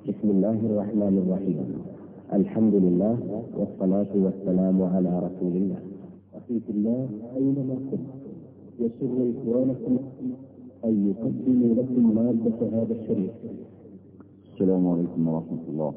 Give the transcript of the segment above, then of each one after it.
بسم الله الرحمن الرحيم الحمد لله والصلاة والسلام على رسول الله أخي في الله أينما كنت يسر إخوانكم أن يقدموا لكم مادة هذا الشريف السلام عليكم ورحمة الله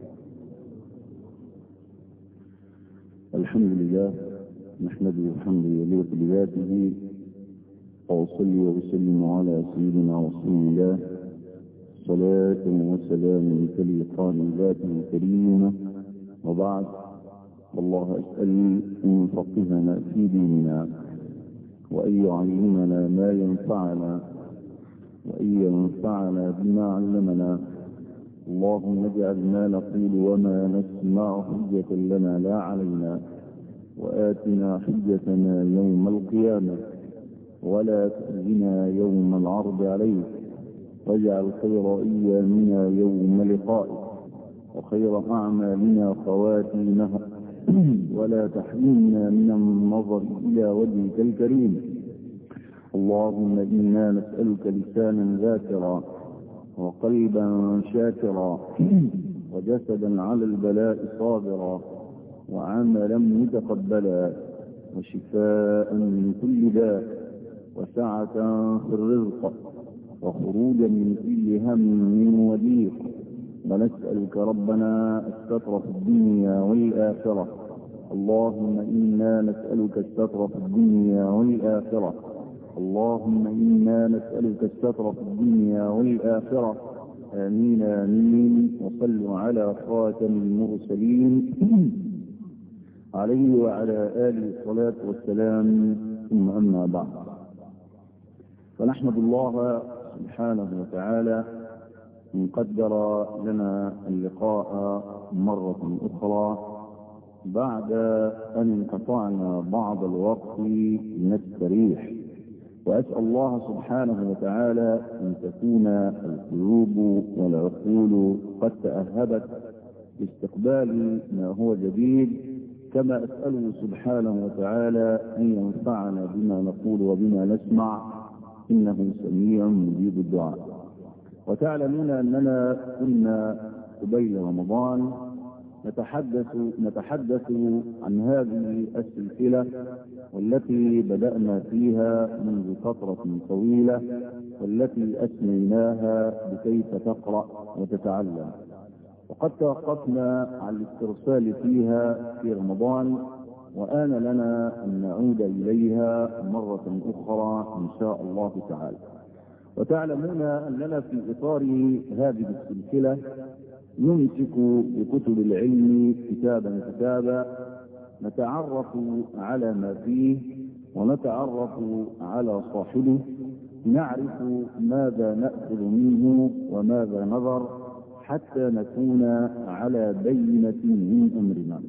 الحمد لله نحمده الحمد لله بذاته وأصلي وأسلم على سيدنا رسول الله صلاة وسلام تليقان ذاته الكريمة وبعد الله أسأل أن يفقهنا في ديننا وأن يعلمنا ما ينفعنا وأن ينفعنا بما علمنا اللهم اجعل ما نقول وما نسمع حجة لنا لا علينا وآتنا حجتنا يوم القيامة ولا تخزنا يوم العرض عليك واجعل خير ايامنا يوم لقائك وخير اعمالنا خواتيمها ولا تحرمنا من النظر الى وجهك الكريم اللهم انا نسالك لسانا ذاكرا وقلبا شاكرا وجسدا على البلاء صابرا وعملا متقبلا وشفاء من كل داء وسعة في الرزق وخروجا من كل هم وضيق ونسألك ربنا الستر في الدنيا والآخرة اللهم إنا نسألك الستر في الدنيا والآخرة اللهم إنا نسألك الستر في الدنيا والآخرة آمين آمين وصلوا على خاتم المرسلين عليه وعلى آله الصلاة والسلام ثم أما بعد فنحمد الله سبحانه وتعالى ان قدر لنا اللقاء مرة اخرى بعد ان انقطعنا بعض الوقت نستريح واسأل الله سبحانه وتعالى ان تكون القلوب والعقول قد تأهبت لاستقبال ما هو جديد كما اسأله سبحانه وتعالى ان ينفعنا بما نقول وبما نسمع إنه سميع مجيب الدعاء وتعلمون أننا كنا قبيل رمضان نتحدث نتحدث عن هذه السلسلة والتي بدأنا فيها منذ فترة طويلة والتي أسميناها بكيف تقرأ وتتعلم وقد توقفنا عن الاسترسال فيها في رمضان وآن لنا أن نعود إليها مرة أخرى إن شاء الله تعالى وتعلمون أننا في إطار هذه السلسلة نمسك بكتب العلم كتابا كتابا نتعرف على ما فيه ونتعرف على صاحبه نعرف ماذا نأخذ منه وماذا نظر حتى نكون على بينة من أمرنا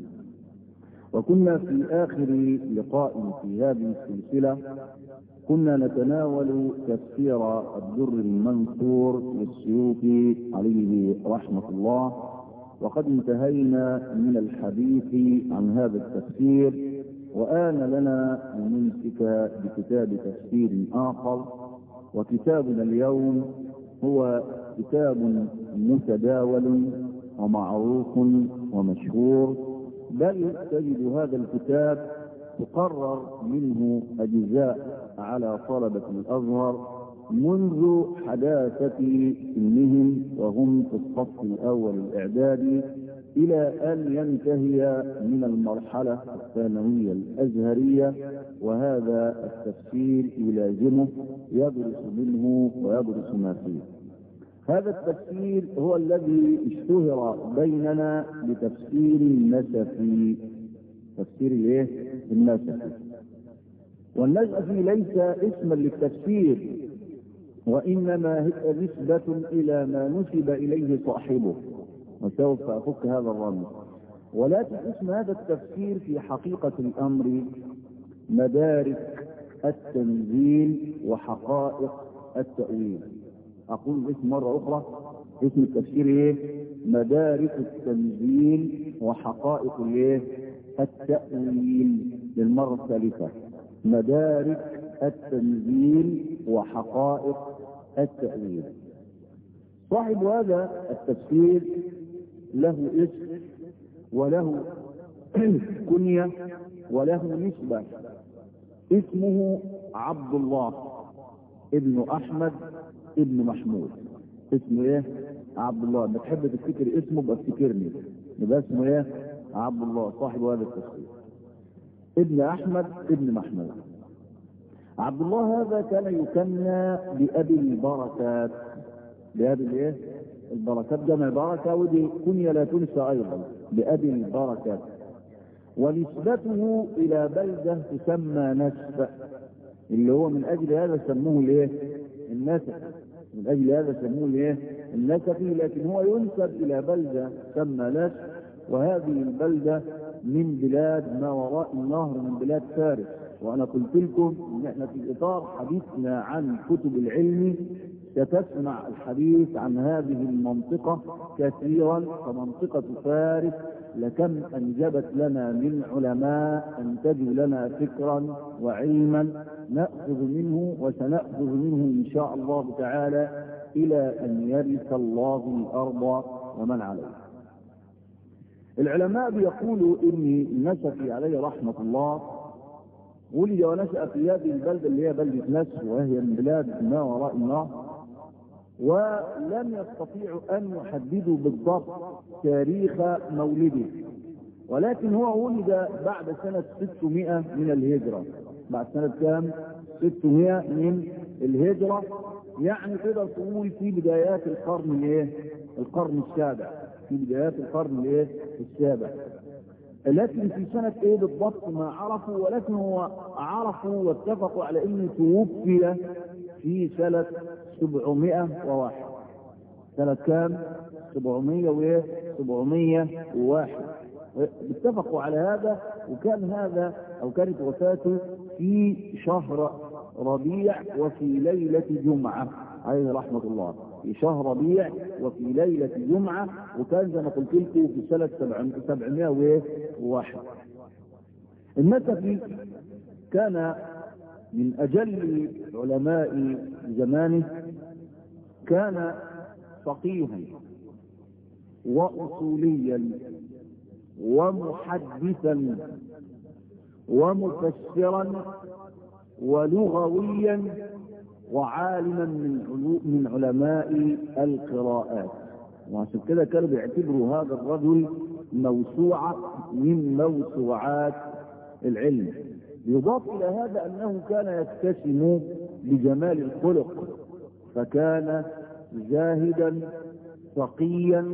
وكنا في آخر لقاء في هذه السلسلة كنا نتناول تفسير الدر المنثور للسيوطي عليه رحمة الله وقد انتهينا من الحديث عن هذا التفسير وآن لنا أن نمسك بكتاب تفسير آخر وكتابنا اليوم هو كتاب متداول ومعروف ومشهور بل تجد هذا الكتاب تقرر منه أجزاء على طلبة الأزهر منذ حداثة سنهم وهم في الصف الأول الإعدادي إلى أن ينتهي من المرحلة الثانوية الأزهرية وهذا التفسير يلازمه يدرس منه ويدرس ما فيه هذا التفسير هو الذي اشتهر بيننا بتفسير النسفي تفسير الايه النسفي والنسفي ليس اسما للتفسير وانما هي نسبة الى ما نسب اليه صاحبه وسوف افك هذا الرمز ولكن اسم هذا التفسير في حقيقة الامر مدارك التنزيل وحقائق التأويل اقول اسم مرة اخرى اسم التفسير ايه مدارك التنزيل وحقائق الايه التأويل للمرة الثالثة مدارك التنزيل وحقائق التأويل صاحب هذا التفسير له اسم وله كنية وله نسبة اسمه عبد الله ابن احمد ابن محمود اسمه ايه عبد الله لما تحب تفتكر اسمه يبقى افتكرني يبقى اسمه ايه عبد الله صاحب هذا التفسير ابن احمد ابن محمود عبد الله هذا كان يكنى بابي البركات بابي الايه البركات جمع بركه ودي كنيه لا تنسى ايضا بابي البركات ونسبته الى بلده تسمى نسب اللي هو من اجل هذا سموه الايه النسب من اجل هذا سموه الايه النسبي لكن هو ينسب الى بلده تسمى نسب وهذه البلده من بلاد ما وراء النهر من بلاد فارس وانا قلت لكم ان احنا في اطار حديثنا عن كتب العلم ستسمع الحديث عن هذه المنطقة كثيرا فمنطقة فارس لكم أنجبت لنا من علماء أنتجوا لنا فكرا وعلما نأخذ منه وسنأخذ منه إن شاء الله تعالى إلى أن يرث الله الأرض ومن عليها العلماء بيقولوا إن النسفي عليه رحمة الله ولد ونشأ في هذه البلدة اللي هي بلدة نسف وهي من بلاد ما وراء النهر ولم يستطيعوا أن يحددوا بالضبط تاريخ مولده ولكن هو ولد بعد سنة 600 من الهجرة بعد سنة كام؟ 600 من الهجرة يعني تقدر تقول في بدايات القرن الايه؟ القرن السابع في بدايات القرن الايه؟ السابع لكن في سنة ايه بالضبط ما عرفوا ولكن هو عرفوا واتفقوا على انه توفي في سنة 701 سنة كام؟ 700 وايه؟ 701 اتفقوا على هذا وكان هذا او كانت وفاته في شهر ربيع وفي ليلة جمعة عليه رحمة الله في شهر ربيع وفي ليلة جمعة وكان زي ما قلت لكم في سنة 701 النسفي كان من أجل علماء زمانه كان فقيها وأصوليا ومحدثا ومفسرا ولغويا وعالما من من علماء القراءات وعشان كده كانوا بيعتبروا هذا الرجل موسوعة من موسوعات العلم يضاف إلى هذا أنه كان يتسم بجمال الخلق فكان زاهدا تقيا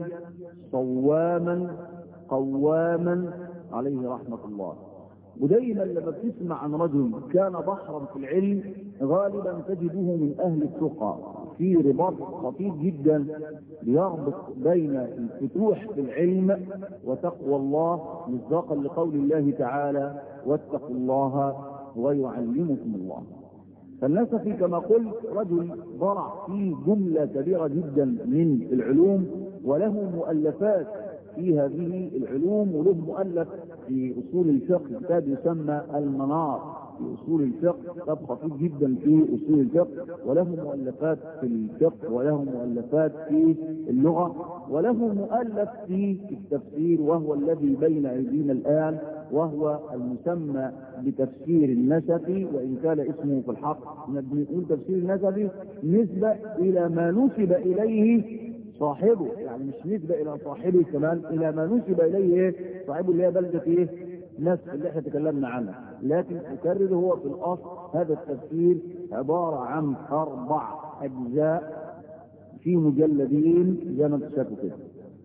صواما قواما عليه رحمة الله ودايما لما بتسمع عن رجل كان بحرا في العلم غالبا تجده من اهل التقى في رباط خطير جدا ليربط بين الفتوح في العلم وتقوى الله مصداقا لقول الله تعالى واتقوا الله ويعلمكم الله فالنسفي كما قلت رجل ضرع في جملة كبيرة جدا من العلوم وله مؤلفات في هذه العلوم وله مؤلف في اصول الفقه كتاب يسمى المنار في اصول الفقه كتاب خطير جدا في اصول الفقه وله مؤلفات في الفقه وله مؤلفات في اللغه وله مؤلف في التفسير وهو الذي بين ايدينا الان وهو المسمى بتفسير النسفي وان كان اسمه في الحق نقول تفسير النسفي نسبه الى ما نسب اليه صاحبه يعني مش نسبة الى صاحبه كمان الى ما نسب اليه ايه صاحبه اللي هي بلدة ايه نفس اللي احنا تكلمنا عنها لكن اكرر هو في الاصل هذا التفسير عبارة عن اربع اجزاء في مجلدين زي ما انتم شايفوا كده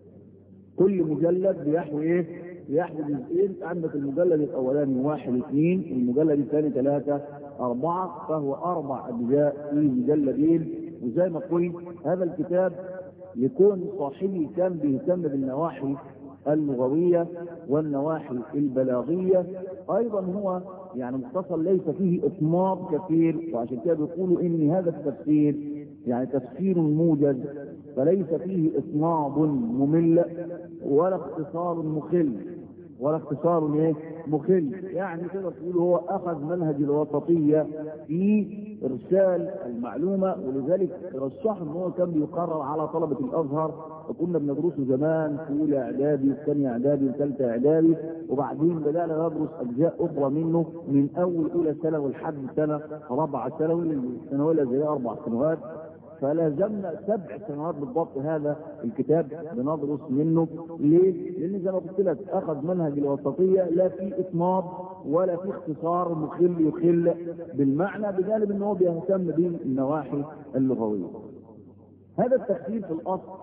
كل مجلد بيحوي ايه بيحوي جزئين عندك المجلد الاولاني واحد اثنين المجلد الثاني ثلاثة اربعة فهو اربع اجزاء في مجلدين وزي ما قلت هذا الكتاب يكون صاحبي كان بيهتم بالنواحي اللغوية والنواحي البلاغية ايضا هو يعني مختصر ليس فيه اطماط كثير وعشان كده بيقولوا ان هذا التفسير يعني تفسير موجز فليس فيه اطناب ممل ولا اختصار مخل ولا اختصار ايه مخل يعني تقدر تقول هو اخذ منهج الوسطية في إرسال المعلومة ولذلك رشح إن هو كان بيقرر على طلبة الأزهر وكنا بندرسه زمان في أولى إعدادي وثانية إعدادي وثالثة إعدادي وبعدين بدأنا ندرس أجزاء أخرى منه من أول أولى سنة لحد سنة رابعة ثانوي الثانوية الأزهرية أربع سنوات فلازمنا سبع سنوات بالضبط هذا الكتاب بندرس منه ليه؟ لأن زي ما قلت لك أخذ منهج الوسطية لا في إطناب ولا في اختصار مخل يخل بالمعنى بجانب أنه هو بيهتم بالنواحي اللغوية. هذا التفسير في الأصل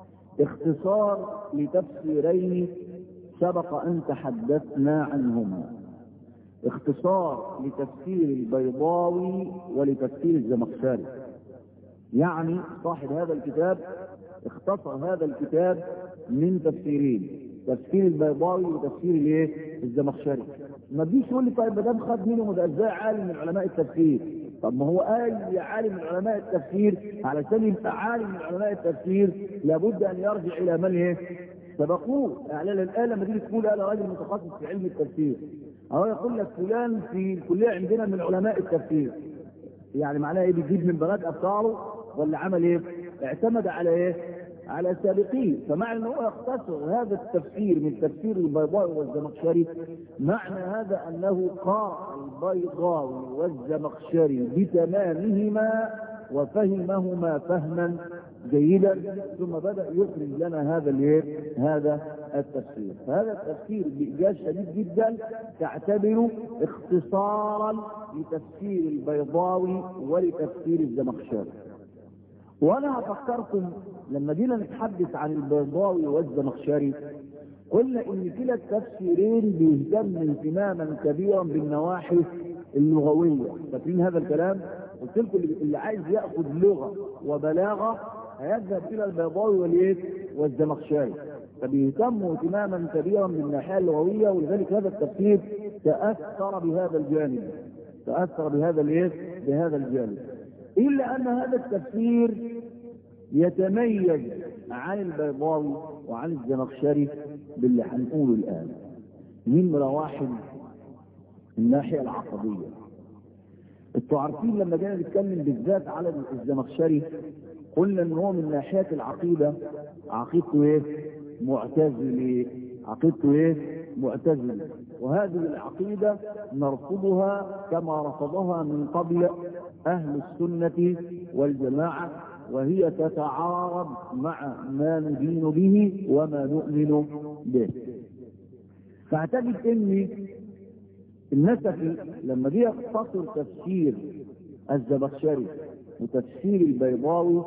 اختصار لتفسيرين سبق أن تحدثنا عنهما. اختصار لتفسير البيضاوي ولتفسير الزمخشري. يعني صاحب هذا الكتاب اختصر هذا الكتاب من تفسيرين تفسير البيضاوي وتفسير الايه الزمخشري ما تجيش تقول لي طيب ما دام خد منهم ده ازاي عالم من علماء التفسير طب ما هو اي عالم من علماء التفسير علشان يبقى عالم من علماء التفسير لابد ان يرجع الى من ايه سبقوه اعلان الان لما تيجي تقول انا راجل متخصص في علم التفسير اهو يقول لك فلان في الكليه عندنا من علماء التفسير يعني معناه ايه بيجيب من بنات افكاره ولا عمل ايه اعتمد على ايه على سابقين فمعنى ان هو يختصر هذا التفسير من تفسير البيضاوي والزمخشري معنى هذا انه قرأ البيضاوي والزمخشري بتمامهما وفهمهما فهما جيدا ثم بدأ يخرج لنا هذا الايه هذا التفسير فهذا التفسير بإيجاز شديد جدا تعتبره اختصارا لتفسير البيضاوي ولتفسير الزمخشري وانا هفكركم لما جينا نتحدث عن البيضاوي والزمخشري قلنا ان كلا التفسيرين بيهتم اهتماما كبيرا بالنواحي اللغويه فاكرين هذا الكلام قلت لكم اللي عايز ياخذ لغه وبلاغه هيذهب الى البيضاوي والايه والزمخشري فبيهتموا اهتماما كبيرا بالناحيه اللغويه ولذلك هذا التفسير تاثر بهذا الجانب تاثر بهذا الايه بهذا الجانب الا ان هذا التفسير يتميز عن البيضاوي وعن الزمخشري باللي هنقوله الان نمرة واحد الناحية العقدية انتوا عارفين لما جينا نتكلم بالذات على الزمخشري قلنا ان هو من ناحية العقيدة عقيدته ايه معتزلي عقيدته ايه معتزلي وهذه العقيدة نرفضها كما رفضها من قبل اهل السنة والجماعة وهي تتعارض مع ما ندين به وما نؤمن به فاعتقد ان النسفي لما جه يختصر تفسير الزبخشري وتفسير البيضاوي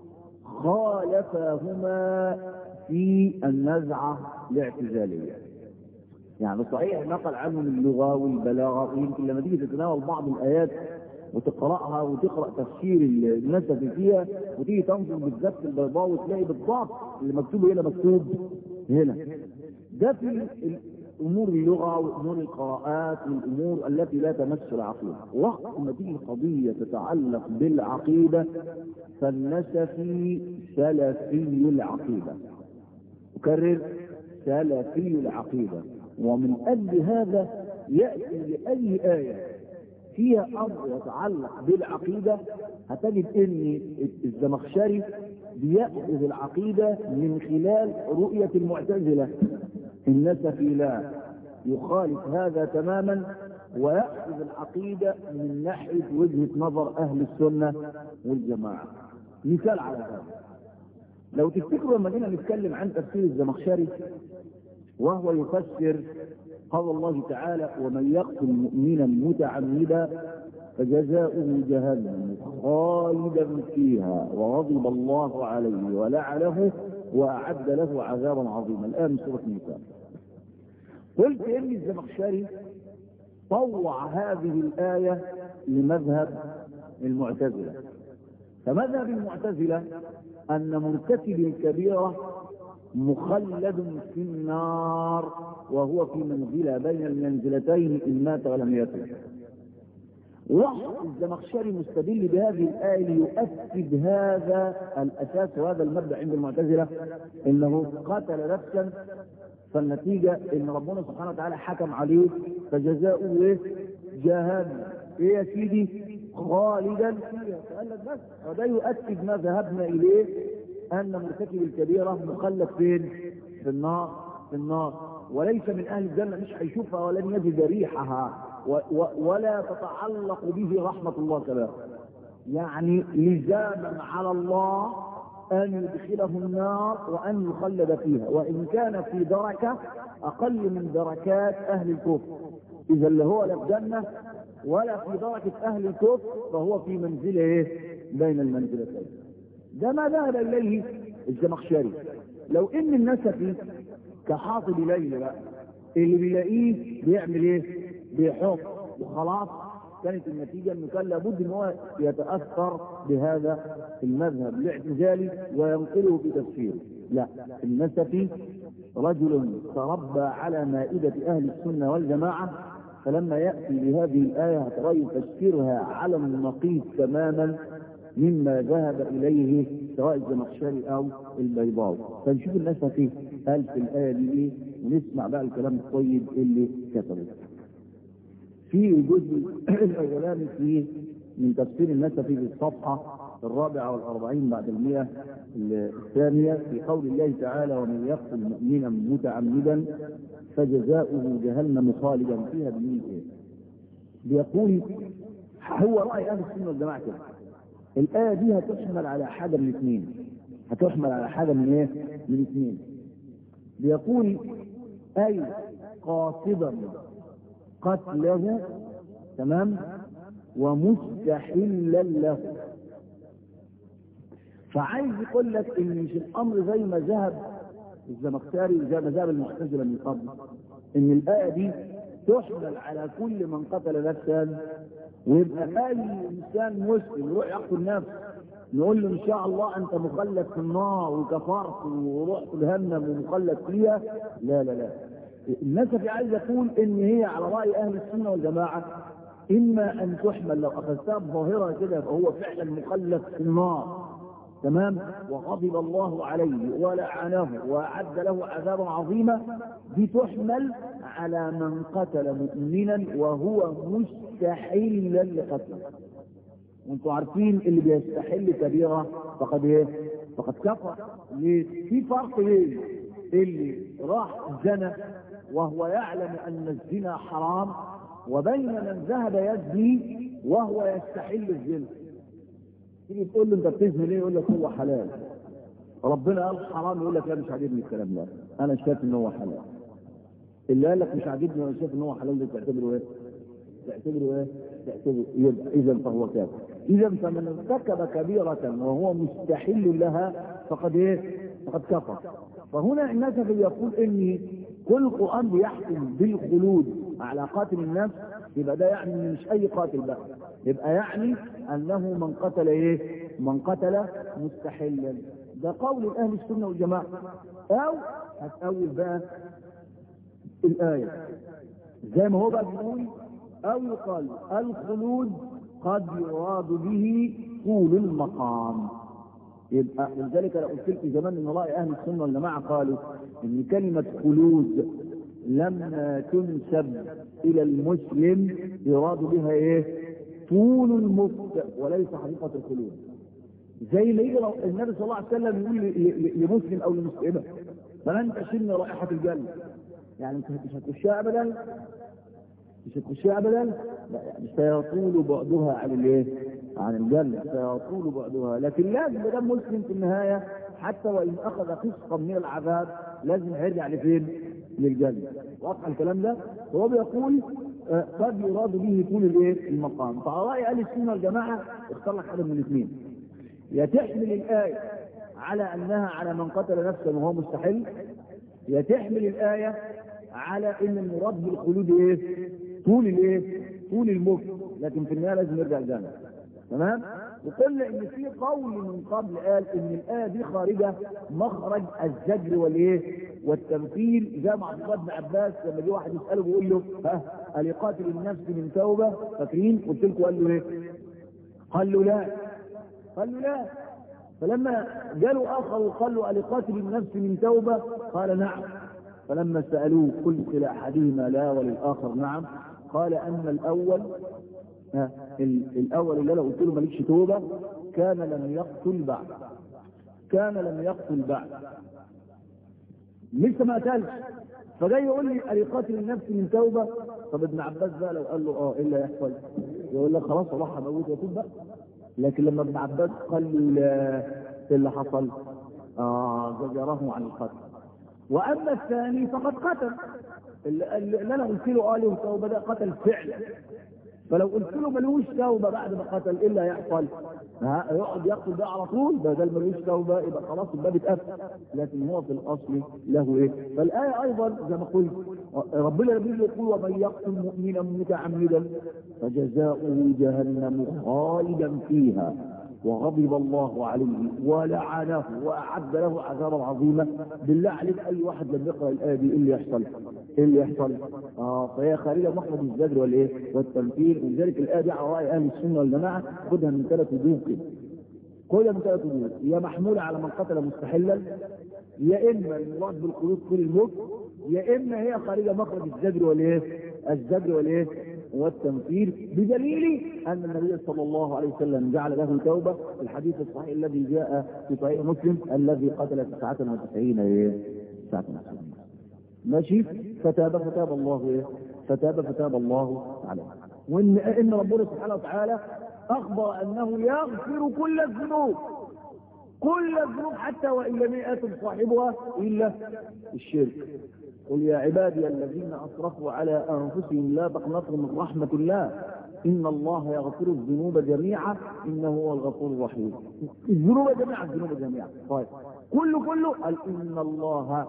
خالفهما في النزعة الاعتزالية يعني صحيح نقل عنهم اللغة والبلاغة يمكن لما تيجي تتناول بعض الآيات وتقرأها وتقرأ تفسير النسفي فيها وتيجي تنظر بالذات في البيضاوي وتلاقي بالضبط اللي مكتوب هنا مكتوب هنا ده في امور اللغه وامور القراءات والامور التي لا تمس العقيده وقت ما تيجي قضيه تتعلق بالعقيده فالنسفي سلفي العقيده اكرر سلفي العقيده ومن اجل هذا ياتي لاي ايه فيها امر يتعلق بالعقيده هتجد ان الزمخشري بياخذ العقيده من خلال رؤيه المعتزله النسفي لا يخالف هذا تماما ويأخذ العقيدة من ناحية وجهة نظر أهل السنة والجماعة مثال على هذا لو تفتكروا لما جينا نتكلم عن تفسير الزمخشري وهو يفسر قول الله تعالى ومن يقتل مؤمنا متعمدا فجزاؤه جهنم خالدا فيها وغضب الله عليه ولعنه واعد له عذابا عظيما الان سوره النساء قلت ان الزمخشري طوع هذه الايه لمذهب المعتزله فمذهب المعتزله ان مرتكب الكبيره مخلد في النار وهو في منزله بين المنزلتين ان مات ولم يتب راح الزمخشري مستدل بهذه الآية ليؤكد هذا الأساس وهذا المبدأ عند المعتزلة إنه قتل نفسا فالنتيجة إن ربنا سبحانه وتعالى حكم عليه فجزاؤه إيه؟ جهنم إيه يا سيدي؟ خالدا فيها فقال لك بس وده يؤكد ما ذهبنا اليه ان مرتكب الكبيره مخلد فين؟ في النار في النار وليس من اهل الجنه مش هيشوفها ولن يجد ريحها و و ولا تتعلق به رحمه الله كذا يعني لزاما على الله أن يدخله النار وأن يخلد فيها وإن كان في دركة أقل من دركات أهل الكفر إذا اللي هو لا في جنة ولا في دركة أهل الكفر فهو في منزله إيه؟ بين المنزلتين ده ما ذهب إليه الزمخشري لو إن النسفي كحاطب ليل بقى اللي بيلاقيه بيعمل إيه؟ بيحط وخلاص كانت النتيجة انه كان لابد ان هو يتأثر بهذا المذهب لاعتزاله وينقله في تفسيره لا النسفي رجل تربى على مائدة اهل السنة والجماعة فلما يأتي بهذه الآية هترى يفسرها على النقيض تماما مما ذهب إليه سواء الزمخشري أو البيضاوي فنشوف النسفي قال في الآية دي إيه ونسمع بقى الكلام الطيب اللي كتبه في الجزء الاولاني في من تفسير النسفي في الصفحه الرابعه والاربعين بعد المئه الثانيه في قول الله تعالى ومن يقتل مؤمنا متعمدا فجزاؤه جهنم خالدا فيها بمين ايه؟ بيقول هو راي اهل السنه والجماعه كده الايه دي هتحمل على حاجه من اثنين هتحمل على حاجه من ايه؟ من اثنين بيقول اي قاصدا قتله تمام ومستحلا له فعايز يقول لك ان مش الامر زي ما ذهب الزمخشري وزي ما ذهب المعتزله من قبل ان الايه دي تحمل على كل من قتل نفسا ويبقى اي انسان مسلم يروح يقتل نفسه نقول له ان شاء الله انت مخلد في النار وكفرت ورحت جهنم ومخلد فيها لا لا لا النسفي عايز يقول ان هي على راي اهل السنه والجماعه اما ان تحمل لو اخذتها بظاهرها كده فهو فعلا مخلد في النار تمام وغضب الله عليه ولعنه واعد له عذابا عظيما دي تحمل على من قتل مؤمنا وهو مستحيلا لقتله وانتم عارفين اللي بيستحل كبيره فقد ايه؟ فقد كفر ليه؟ في فرق ليه؟ اللي راح زنى وهو يعلم ان الزنا حرام وبين من ذهب يزني وهو يستحل الزنا تيجي تقول له انت بتزني ليه يقول لك هو حلال ربنا قال حرام يقول لك لا مش عاجبني الكلام ده انا شايف ان هو حلال اللي قال لك مش عاجبني وانا شايف ان هو حلال ده تعتبره ايه؟ تعتبره ايه؟ تعتبره يبقى اذا فهو كافر اذا فمن ارتكب كبيرة وهو مستحل لها فقد ايه؟ فقد كفر فهنا الناس يقول ان كل القرآن بيحكم بالخلود على قاتل النفس يبقى ده يعني مش اي قاتل بقى يبقى يعني انه من قتل ايه من قتل مستحلا ده قول اهل السنة والجماعة او هتأول بقى الآية زي ما هو بقى بيقول او يقال الخلود قد يراد به طول المقام يبقى لذلك انا قلت لكم زمان ان راي اهل السنه والجماعه قالوا ان كلمه خلود لما تنسب الى المسلم يراد بها ايه؟ طول المدة وليس حقيقه الخلود. زي ما يجي النبي صلى الله عليه وسلم يقول لمسلم او لمسلمه فلن تشم رائحه الجنه. يعني انت مش هتخشها ابدا مش هتخشها ابدا لا يعني سيطول بعدها عن الايه؟ عن الجنة سيطول بعدها لكن لازم ده مسلم في النهاية حتى وإن أخذ قسطا من العذاب لازم يرجع لفين؟ للجنة واضح الكلام ده؟ هو بيقول آه قد يراد به طول الايه؟ المقام فعلى رأي أهل السنة والجماعة اختار لك حاجة من الاثنين يا تحمل الآية على أنها على من قتل نفسا وهو مستحل يا تحمل الآية على أن المراد بالخلود إيه؟ طول الإيه؟ طول الموت لكن في النهاية لازم يرجع الجنة تمام وقلنا ان في قول من قبل قال ان الايه دي خارجه مخرج الزجر والايه والتمثيل زي ما عبد الله بن عباس لما جه واحد يساله بيقول له ها اليقاتل النفس من توبه فاكرين قلت لكم قال له ايه؟ قال له لا قال له لا فلما جاله اخر وقال له اليقاتل النفس من توبه قال نعم فلما سالوه قلت الى احدهما لا وللاخر نعم قال اما الاول ها ال- الاول اللي انا قلت له مالكش توبه كان لم يقتل بعد كان لم يقتل بعد لسه ما قتلش فجاي يقول لي أريقاتل النفس من توبة طب ابن عباس بقى لو قال له اه ايه اللي هيحصل؟ يقول لك خلاص اروح اموت واتوب بقى لكن لما ابن عباس قال له ايه اللي حصل؟ اه زجره عن القتل واما الثاني فقد قتل اللي, اللي انا قلت له اه له توبه ده قتل فعلا فلو قلت له ملوش توبه بعد ما قتل ايه اللي هيحصل؟ ها يقعد يقتل ده على طول ده ده ملوش توبه يبقى خلاص الباب اتقفل لكن هو في الاصل له ايه؟ فالايه ايضا زي ما قلت ربنا نبيه يقول ومن يقتل مؤمنا متعمدا فجزاؤه جهنم خالدا فيها وغضب الله عليه ولعنه واعد له عذابا عظيما بالله عليك اي واحد لما يقرا الايه دي ايه اللي يحصل؟ ايه اللي يحصل؟ اه فهي خارجه محمد الزجر والايه؟ والتمثيل ولذلك الايه دي على راي اهل السنه والجماعه خدها من ثلاث وجوه كده خدها من ثلاث وجوه يا محموله على من قتل مستحلا يا اما المراد بالخلود كل الموت يا اما هي خارجه مخرج الزجر والايه؟ الزجر والايه؟ والتمثيل بدليل ان النبي صلى الله عليه وسلم جعل له توبه في الحديث الصحيح الذي جاء في صحيح مسلم الذي قتل 99 ايه؟ 99 ماشي فتاب فتاب الله ايه؟ فتاب فتاب الله عليه وان ان ربنا سبحانه وتعالى اخبر انه يغفر كل الذنوب كل الذنوب حتى وان لم ياتم صاحبها الا الشرك قل يا عبادي الذين اسرفوا على انفسهم لا تقنطوا من رحمه الله ان الله يغفر الذنوب جميعا انه هو الغفور الرحيم الذنوب جميعا الذنوب جميعا طيب كله كله قال ان الله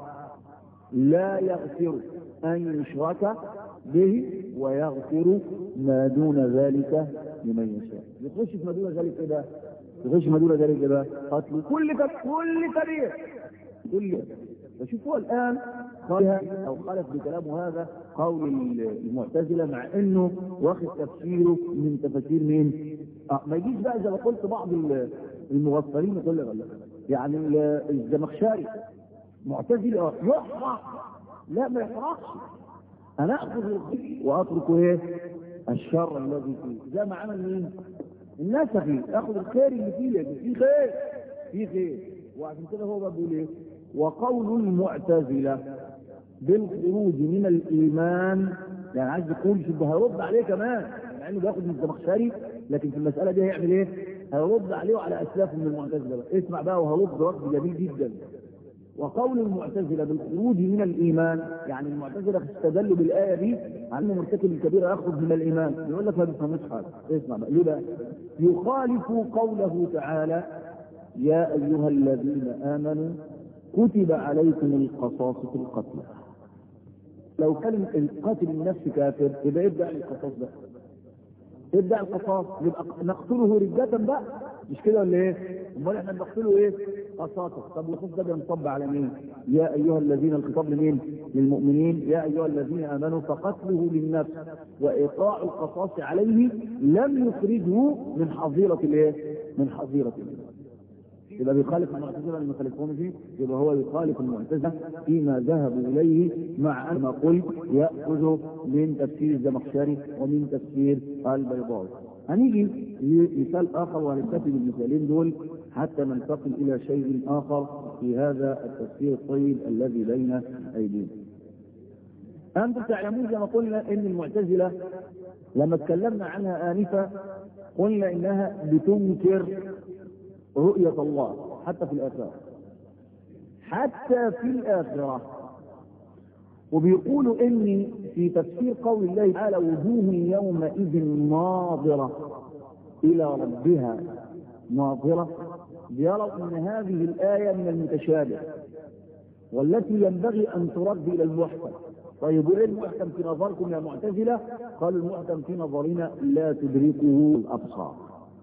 لا يغفر ان يشرك به ويغفر ما دون ذلك لمن يشاء يخش في ما دون ذلك ايه بقى؟ يخش ما دون ذلك ايه بقى؟ قتل كل كب... كل كبير كل فشوف هو الان قالها او خالف بكلامه هذا قول المعتزله مع انه واخد تفسيره من تفاسير مين؟ آه ما يجيش بقى زي ما قلت بعض المغفلين يقول لك لا يعني الزمخشري معتزلي اه يحرق لا ما يحرقش انا اخذ الخير واترك ايه؟ الشر الذي فيه زي ما عمل مين؟ النسخي اخذ الخير اللي فيه اللي فيه خير فيه خير وعشان كده هو بيقول ايه؟ وقول المعتزلة بالخروج من الإيمان يعني عايز يقول شوف هيرد عليه كمان مع انه بياخد من الزمخشري لكن في المسألة دي هيعمل ايه؟ هيرد عليه وعلى أسلافه من المعتزلة بقى اسمع بقى وهرد رد جميل جدا وقول المعتزلة بالخروج من الإيمان يعني المعتزلة استدلوا بالآية دي على أنه مرتكب الكبيرة يخرج من الإيمان يقول لك ما بيفهموش حاجة اسمع بقى ليه بقى؟ يخالف قوله تعالى يا أيها الذين آمنوا كتب عليكم القصاص في القتل لو كان القاتل النفس كافر يبقى ابدأ القصاص ده ابدأ القصاص يبقى نقتله رجة بقى مش كده ولا ايه؟ امال احنا بنقتله ايه؟ قصاصة طب القصاص ده بينصب على مين؟ يا ايها الذين الخطاب لمين؟ للمؤمنين يا ايها الذين امنوا فقتله للنفس وايقاع القصاص عليه لم يخرجه من حظيرة الايه؟ من حظيرة الايه؟ يبقى بيخالف المعتزله اللي يخالفون فيه يبقى هو يخالف المعتزله فيما ذهبوا اليه مع ان ما قلت ياخذ من تفسير الزمخشري ومن تفسير البيضاوي. هنيجي لمثال اخر وهنكتفي بالمثالين دول حتى ننتقل الى شيء اخر في هذا التفسير الطيب الذي بين ايدينا. انتم تعلمون كما قلنا ان المعتزله لما اتكلمنا عنها انفا قلنا انها بتنكر رؤية الله حتى في الآخرة حتى في الآخرة وبيقولوا إن في تفسير قول الله تعالى وجوه يومئذ ناظرة إلى ربها ناظرة يروا أن هذه الآية من المتشابه والتي ينبغي أن ترد إلى المحكم طيب وإيه المحكم في نظركم يا معتزلة قالوا المحكم في نظرنا لا تدركه الأبصار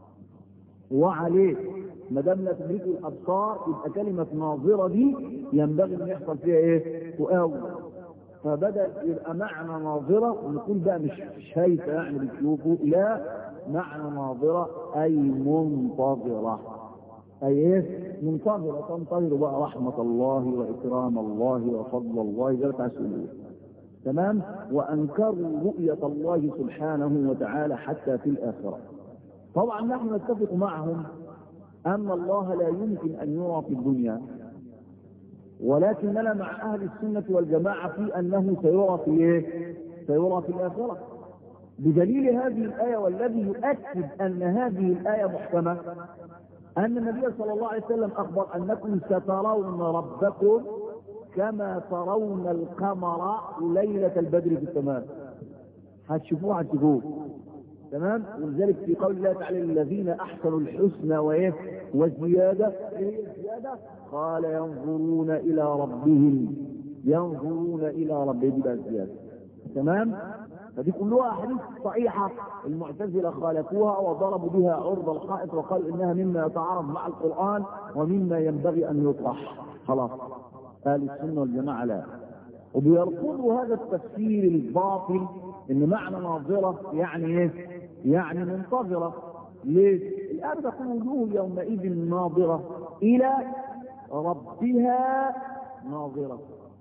وعليه ما دام لا تدرك الابصار يبقى كلمه ناظره دي ينبغي ان يحصل فيها ايه؟ تؤول فبدا يبقى معنى ناظره ونقول بقى مش شايفه يعني بتشوفه لا معنى ناظره اي منتظره اي ايه؟ منتظره تنتظر بقى رحمه الله واكرام الله وفضل الله زي ما تمام وأنكروا رؤية الله سبحانه وتعالى حتى في الآخرة طبعا نحن نتفق معهم أن الله لا يمكن أن يرى في الدنيا ولكننا مع أهل السنة والجماعة في أنه سيرى في إيه؟ سيرى في الآخرة بدليل هذه الآية والذي يؤكد أن هذه الآية محكمة أن النبي صلى الله عليه وسلم أخبر أنكم سترون ربكم كما ترون القمر ليلة البدر في السماء هتشوفوه هتشوفوه تمام ولذلك في قول الله تعالى الذين احسنوا الحسنى وايه والزياده ايه الزياده قال ينظرون الى ربهم ينظرون الى ربهم بقى الزياده تمام فدي كلها احاديث صحيحه المعتزله خالفوها وضربوا بها عرض الحائط وقالوا انها مما يتعارض مع القران ومما ينبغي ان يطرح خلاص اهل السنه والجماعه لا وبيرفضوا هذا التفسير الباطل ان معنى ناظرة يعني ايه يعني منتظرة ليه الآن تقول وجوه يومئذ ناظرة إلى ربها ناظرة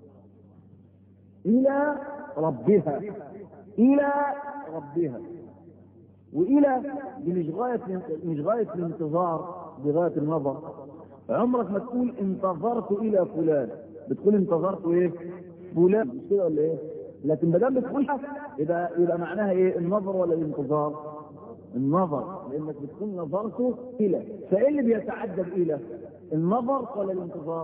إلى ربها إلى ربها وإلى دي مش غاية مش غاية الانتظار بغاية النظر عمرك ما تقول انتظرت إلى فلان بتقول انتظرت إيه فلان مش كده ولا إيه لكن ما دام بتقولها يبقى يبقى معناها ايه النظر ولا الانتظار النظر لانك بتكون نظرته الى فايه اللي بيتعدى الى النظر ولا الانتظار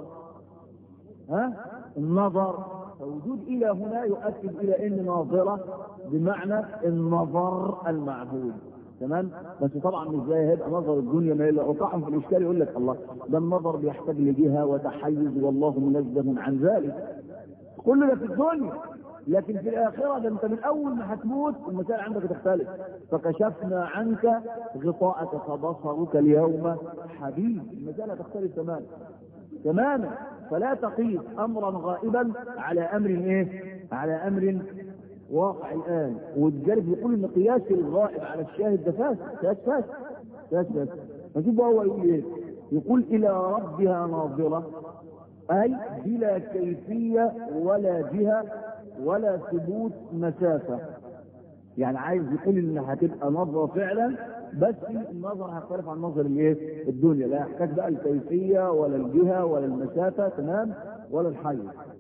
ها النظر فوجود الى هنا يؤكد الى ان ناظره بمعنى النظر المعهود تمام بس طبعا مش زي هيبقى نظر الدنيا ما الا وقعهم في الاشكال يقول لك الله ده النظر بيحتاج لجهه وتحيز والله منزه عن ذلك كل ده في الدنيا لكن في الآخرة ده أنت من أول ما هتموت المسائل عندك تختلف فكشفنا عنك غطاءك فبصرك اليوم حبيب المسألة تختلف تماما تماما فلا تقيس أمرا غائبا على أمر إيه؟ على أمر واقع الآن والجارب يقول إن قياس الغائب على الشاهد ده فاسد فاسد فاسد فاسد فاسد نجيب هو يقول إيه؟ يقول إلى ربها ناظرة أي بلا كيفية ولا جهة ولا ثبوت مسافة يعني عايز يقول ان هتبقى نظرة فعلا بس النظر هيختلف عن نظر الايه الدنيا لا يحتاج بقى الكيفية ولا الجهة ولا المسافة تمام ولا الحيز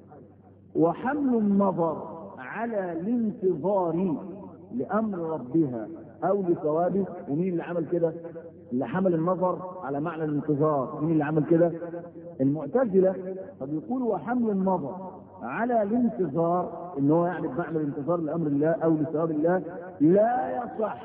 وحمل النظر على الانتظار لامر ربها او لثوابه ومين اللي عمل كده اللي حمل النظر على معنى الانتظار مين اللي عمل كده المعتزله فبيقولوا وحمل النظر على الانتظار ان هو يعني بمعنى الانتظار لامر الله او لثواب الله لا يصح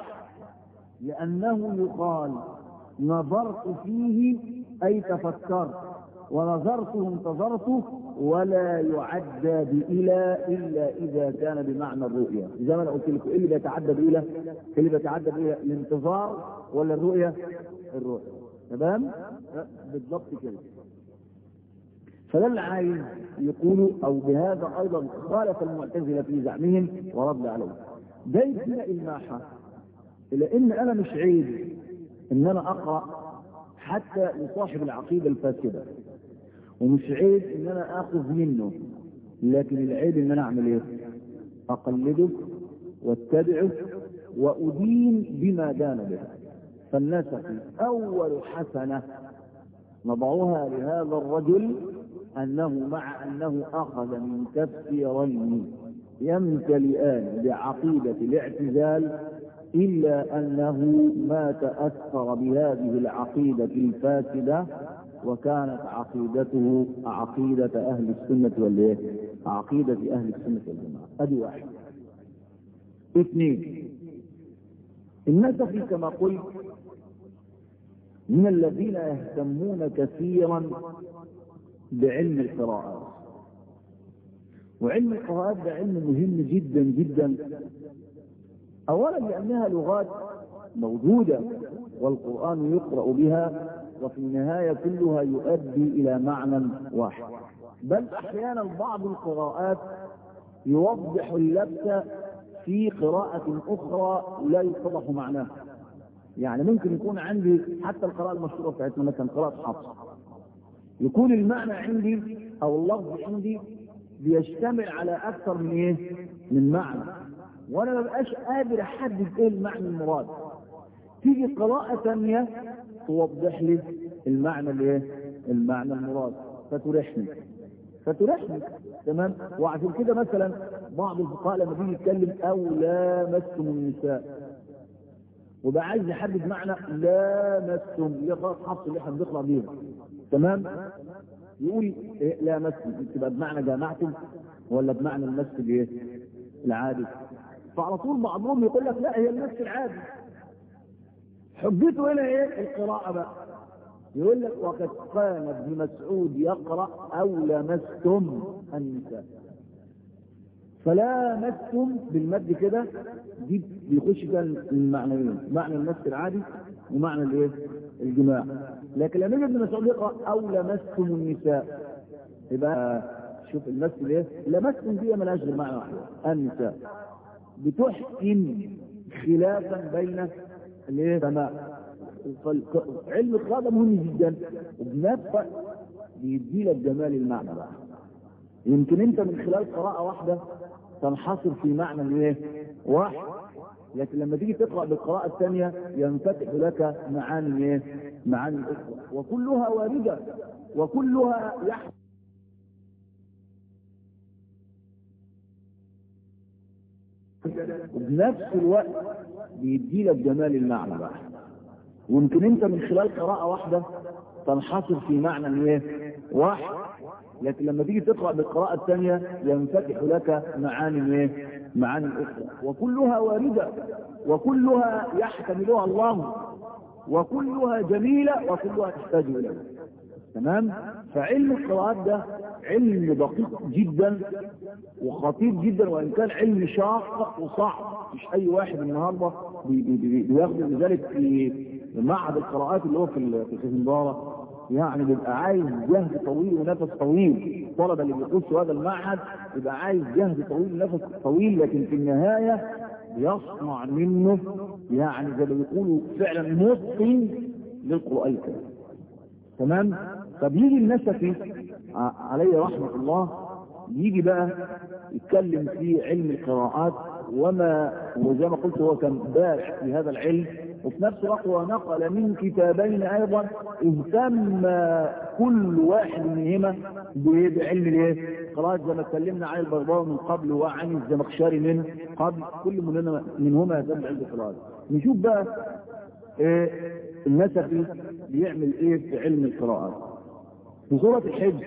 لانه يقال نظرت فيه اي تفكرت ونظرته انتظرته ولا يعدى بإلى إلا إذا كان بمعنى الرؤية زي ما أنا قلت لكم إيه اللي بيتعدى بإلى إيه اللي بيتعدى بإلى الانتظار ولا الرؤية الرؤية تمام بالضبط كده فده اللي عايز يقولوا أو بهذا أيضا خالف المعتزلة في زعمهم ورد عليه ده يدينا إلماحة إلى إن أنا مش عيب إن أنا أقرأ حتى لصاحب العقيدة الفاسدة ومش عيب ان انا اخذ منه لكن العيب ان انا اعمل ايه اقلده واتبعه وادين بما دان به فالنسخ اول حسنة نضعها لهذا الرجل انه مع انه اخذ من تفسيرين يمتلئان بعقيدة الاعتزال إلا أنه ما تأثر بهذه العقيدة الفاسدة وكانت عقيدته عقيدة أهل السنة والإيه؟ عقيدة أهل السنة والجماعة أدي واحد اثنين النسخ كما قلت من الذين يهتمون كثيرا بعلم القراءات وعلم القراءات ده علم مهم جدا جدا اولا لانها لغات موجودة والقرآن يقرأ بها وفي النهاية كلها يؤدي الى معنى واحد بل احيانا بعض القراءات يوضح اللبس في قراءة اخرى لا يتضح معناها يعني ممكن يكون عندي حتى القراءة المشهورة بتاعتنا مثلا قراءة حفص يكون المعنى عندي او اللفظ عندي بيشتمل على اكثر من ايه من معنى وانا ما بقاش قادر احدد ايه المعنى المراد تيجي قراءة ثانية توضح لي المعنى الايه المعنى المراد فتريحني فتريحني تمام وعشان كده مثلا بعض الفقهاء لما بيجي يتكلم او لامستم النساء وبقى عايز يحدد معنى لامستم اللي خلاص حفص اللي احنا بنقرا بيها تمام يقول إيه لامستم تبقى بمعنى جامعتم ولا بمعنى المس الايه العادي فعلى طول بعضهم يقول لك لا هي المس العادي حجته هنا ايه القراءه بقى يقول لك وقد كان ابن مسعود يقرا او لمستم النساء فلامستم بالمد كده دي بيخش فيها المعنيين معنى المس العادي ومعنى الايه الجماع لكن لما يجي ابن مسعود يقرا او لمستم النساء يبقى شوف المس الايه لمستم دي ملهاش غير معنى واحد النساء بتحكم خلافا بين الايه سماء علم القراءة مهم جدا وبنفس الوقت بيدي لك جمال المعنى بقى يمكن انت من خلال قراءة واحدة تنحصر في معنى الايه؟ واحد لكن لما تيجي تقرأ بالقراءة الثانية ينفتح لك معاني ايه؟ معاني أخرى وكلها واردة وكلها يحصل وبنفس الوقت بيدي لك جمال المعنى بقى ويمكن انت من خلال قراءة واحدة تنحصر في معنى ايه واحد لكن لما تيجي تقرأ بالقراءة الثانية ينفتح لك معاني ايه معاني اخرى وكلها واردة وكلها يحتملها الله وكلها جميلة وكلها تحتاج اليه تمام فعلم القراءات ده علم دقيق جدا وخطير جدا وان كان علم شاق وصعب مش اي واحد النهارده بياخده لذلك في معهد القراءات اللي هو في في الخزنداره يعني بيبقى عايز جهد طويل ونفس طويل الطلبه اللي بيخشوا هذا المعهد بيبقى عايز جهد طويل ونفس طويل لكن في النهايه بيصنع منه يعني زي ما بيقولوا فعلا متقن للقران الكريم تمام فبيجي النسفي عليه رحمه الله يجي بقى يتكلم في علم القراءات وما وزي ما قلت هو كان بارع في هذا العلم وفي نفس الوقت هو نقل من كتابين ايضا اهتم كل واحد منهما بعلم الايه؟ قراءات زي ما اتكلمنا عن البيضاوي من قبل وعن الزمخشري من قبل كل منهما منهما يهتم بعلم القراءات نشوف بقى إيه النسفي بيعمل ايه في علم القراءات في سورة الحج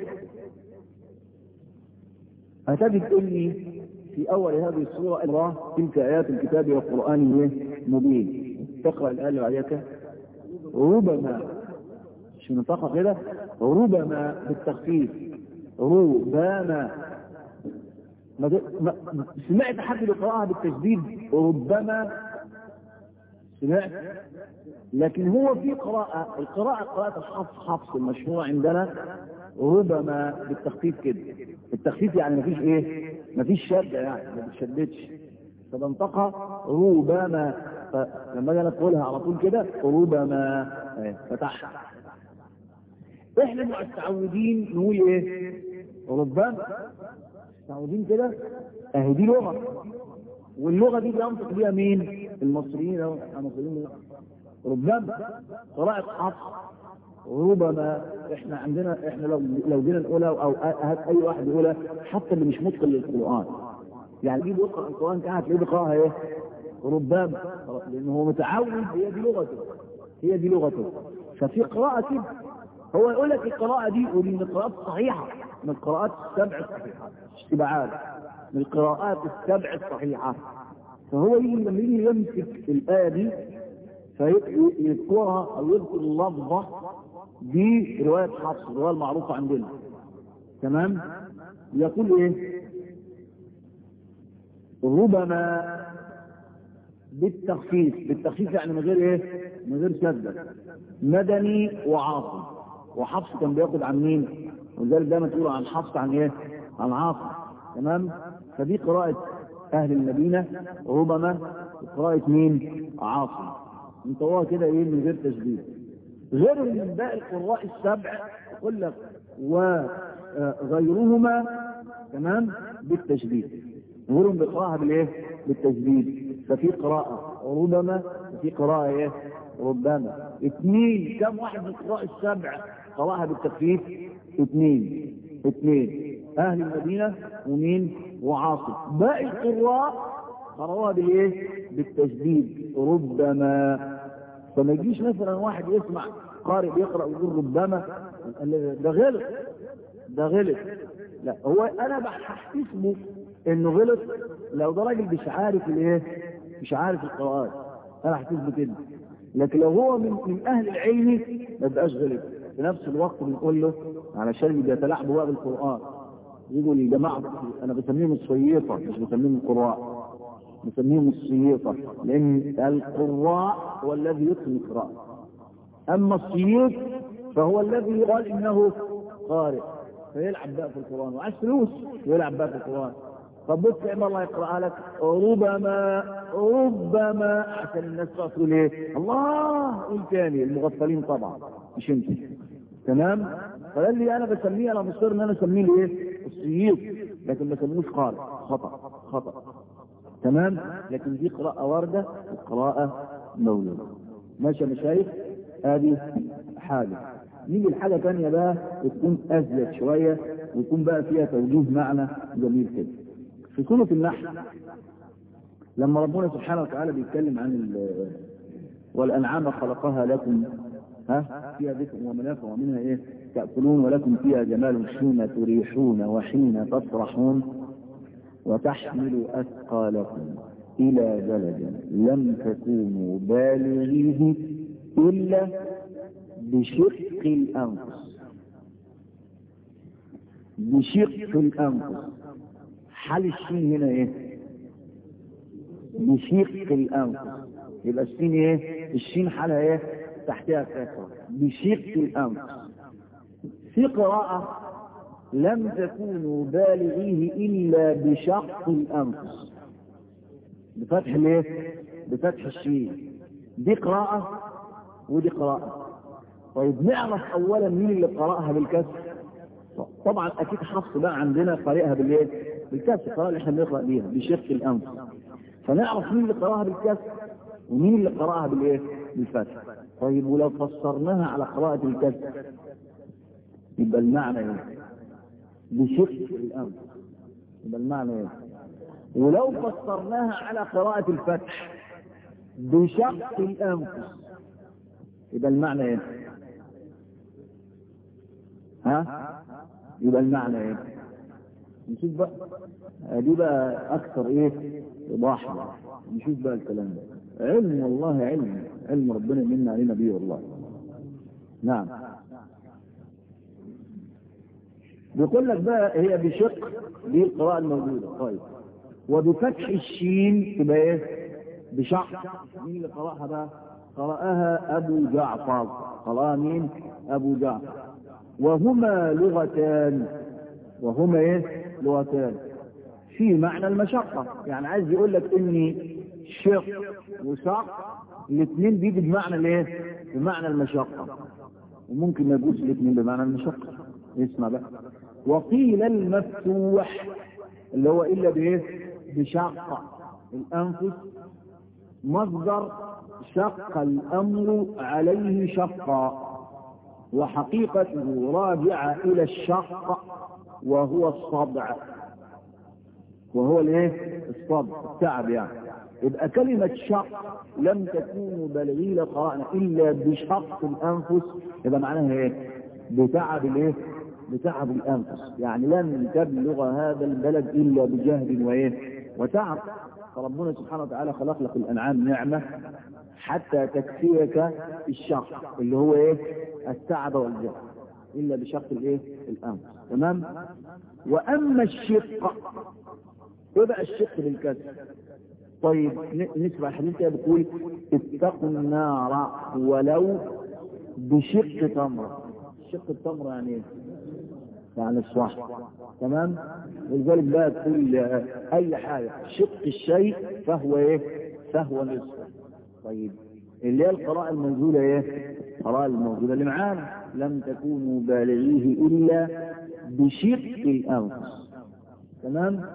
هتجد اني في اول هذه السورة الله تلك ايات الكتاب والقرآن مبين تقرأ الآية اللي بعدها ربما مش منطقة كده ربما بالتخفيف ربما ما ما سمعت حد بيقرأها بالتشديد ربما سمعت لكن هو في قراءة القراءة قراءة الحفص حفص المشهورة عندنا ربما بالتخفيف كده التخفيف يعني مفيش ايه مفيش شدة يعني ما بتشددش فبنطقها ربما فلما اجي تقولها على طول كده ربما فتحها احنا متعودين نقول ايه ربما متعودين كده اهي دي لغه واللغه دي بينطق بيها مين المصريين او المصريين ربما قراءة حفص ربما احنا عندنا احنا لو لو جينا نقولها او هات اي واحد يقولها حتى اللي مش متقن للقران يعني يجي يقرا القران كده هتلاقيه بيقراها ايه ربما لانه هو متعود هي دي لغته هي دي لغته ففي قراءة كده هو يقول لك القراءة دي ودي من القراءات الصحيحة من القراءات السبع الصحيحة اشتباعات من القراءات السبع الصحيحة فهو يجي لما يجي يمسك الآية دي فيذكرها أو يذكر اللفظة دي رواية حفص الرواية المعروفة عندنا تمام يقول ايه ربما بالتخفيف بالتخفيف يعني من غير ايه من غير شدة مدني وعاصم وحفص كان بياخد عن مين ولذلك دايما تقول عن حفص عن ايه عن عاصم تمام فدي قراءة اهل المدينة ربما قراءة مين عاصم انت هو كده ايه من غير تشديد غير من باقي القراء السبع يقول لك وغيرهما تمام بالتشديد غيرهم بيقراها بالايه بالتجديد ففي قراءة ربما وفي قراءة ايه ربما اثنين كم واحد من القراء السبع قراءها بالتخفيف اثنين اثنين اهل المدينة ومين وعاصم باقي القراء قرأوها بالايه بالتجديد ربما فما يجيش مثلا واحد يسمع قارئ بيقرأ ويقول ربما ده غلط ده غلط لا هو انا بحسبه انه غلط لو ده راجل مش عارف الايه مش عارف القراءات انا هحسبه كده لكن لو هو من من اهل العلم ما يبقاش غلط في نفس الوقت بنقول له علشان بيتلاعبوا بقى بالقران يقول يا جماعه انا بسميهم الصييطه مش بسميهم القراء بسميهم الصييطه لان القراء هو الذي يتقن القراءه اما الصييط فهو الذي يقال انه قارئ فيلعب بقى في القران وعايز فلوس ويلعب بقى في القران طب بص يا الله يقرأ لك ربما ربما عشان الناس تقول ايه الله قول تاني المغفلين طبعا مش انت تمام فقال لي انا بسميه انا مصر ان انا اسميه ايه السيوط لكن ما سموش قارئ خطا خطا تمام لكن دي قراءة واردة وقراءة مولودة ماشي يا مشايخ هذه حاجة نيجي لحاجة تانية بقى وتكون أزلت شوية ويكون بقى فيها توجيه معنى جميل كده في سورة النحل لما ربنا سبحانه وتعالى بيتكلم عن والأنعام خلقها لكم ها فيها ذكر ومنافع ومنها ايه تأكلون ولكم فيها جمال حين تريحون وحين تفرحون وتحمل أثقالكم إلى بلد لم تكونوا بالغيه إلا بشق الأنفس بشق الأنفس حال الشين هنا ايه بشق الأنفس يبقى الشين ايه الشين حالها ايه تحتها كسرة بشق الأنفس في قراءة لم تكونوا بالغيه إلا بشق الأنفس بفتح الايه بفتح الشين دي قراءة ودي قراءة طيب نعرف أولا مين اللي قرأها بالكسر طبعا أكيد حفص بقى عندنا قارئها بالايه بالكسر القراءة اللي احنا بنقرأ بيها بشق الأنفس فنعرف مين اللي قرأها بالكسر ومين اللي قرأها بالايه بالفتح طيب ولو فسرناها على قراءة الكسر يبقى المعنى ايه بشق الأنفس يبقى المعنى ايه ولو فسرناها على قراءة الفتح بشق الأنفس يبقى المعنى ايه ها يبقى المعنى ايه نشوف بقى دي بقى اكثر ايه ايضاح نشوف بقى الكلام ده علم والله علم علم ربنا منا علينا بيه والله نعم بيقول لك بقى هي بشق دي القراءة الموجودة طيب وبفتح الشين تبقى ايه بشق مين اللي قرأها بقى قرأها أبو جعفر قرأها مين أبو جعفر وهما لغتان وهما ايه لغتان في معنى المشقة يعني عايز يقول لك ان شق وشق الاثنين بيجي بمعنى الايه بمعنى المشقة وممكن ما يجوز الاثنين بمعنى المشقة اسمع بقى وقيل المفتوح اللي هو الا بايه بشق الانفس مصدر شق الامر عليه شقا وحقيقته راجعة إلى الشق وهو الصدع وهو الايه الصدع التعب يعني يبقى كلمة شق لم تكون بالغين قرأنا إلا بشق الأنفس يبقى معناها ايه بتعب الايه بتعب الأنفس يعني لن تبلغ هذا البلد إلا بجهد وايه وتعب فربنا سبحانه وتعالى خلق لك الأنعام نعمة حتى تكفيك الشق اللي هو ايه التعب والجهد الا بشق الايه الانف تمام واما الشق يبقى الشق بالكسر طيب نسمع الحديث كده بتقول اتقوا النار ولو بشق تمره شق التمره يعني ايه يعني الصح تمام ولذلك بقى تقول اي حاجه شق الشيء فهو ايه فهو نصف طيب اللي هي القراءة الموجودة ايه؟ القراءة الموجودة اللي معانا لم تكونوا بالغيه إلا بشق الأنفس تمام؟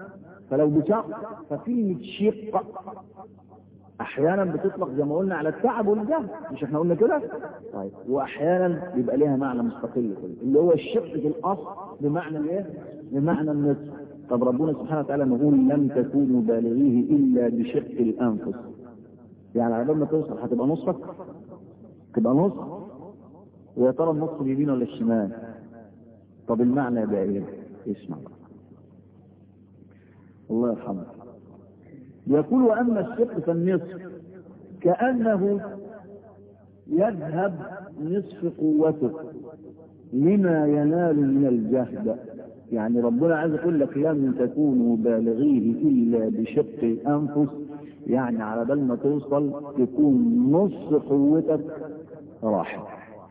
فلو بشق فكلمة شق احيانا بتطلق زي ما قلنا على التعب والجهل مش احنا قلنا كده طيب واحيانا بيبقى ليها معنى مستقل كده اللي هو الشق في الاصل بمعنى الايه بمعنى النصف طب ربنا سبحانه وتعالى نقول لم تكونوا بالغيه الا بشق الانفس يعني على بال ما توصل هتبقى نصك تبقى نص ويا ترى النص اليمين ولا الشمال طب المعنى ده ايه اسمع الله يرحمه يقول واما الشق فالنصف كانه يذهب نصف قوته لما ينال من الجهد يعني ربنا عايز يقول لك لن تكونوا بالغيه الا بشق الانفس يعني على بال ما توصل تكون نص قوتك راحت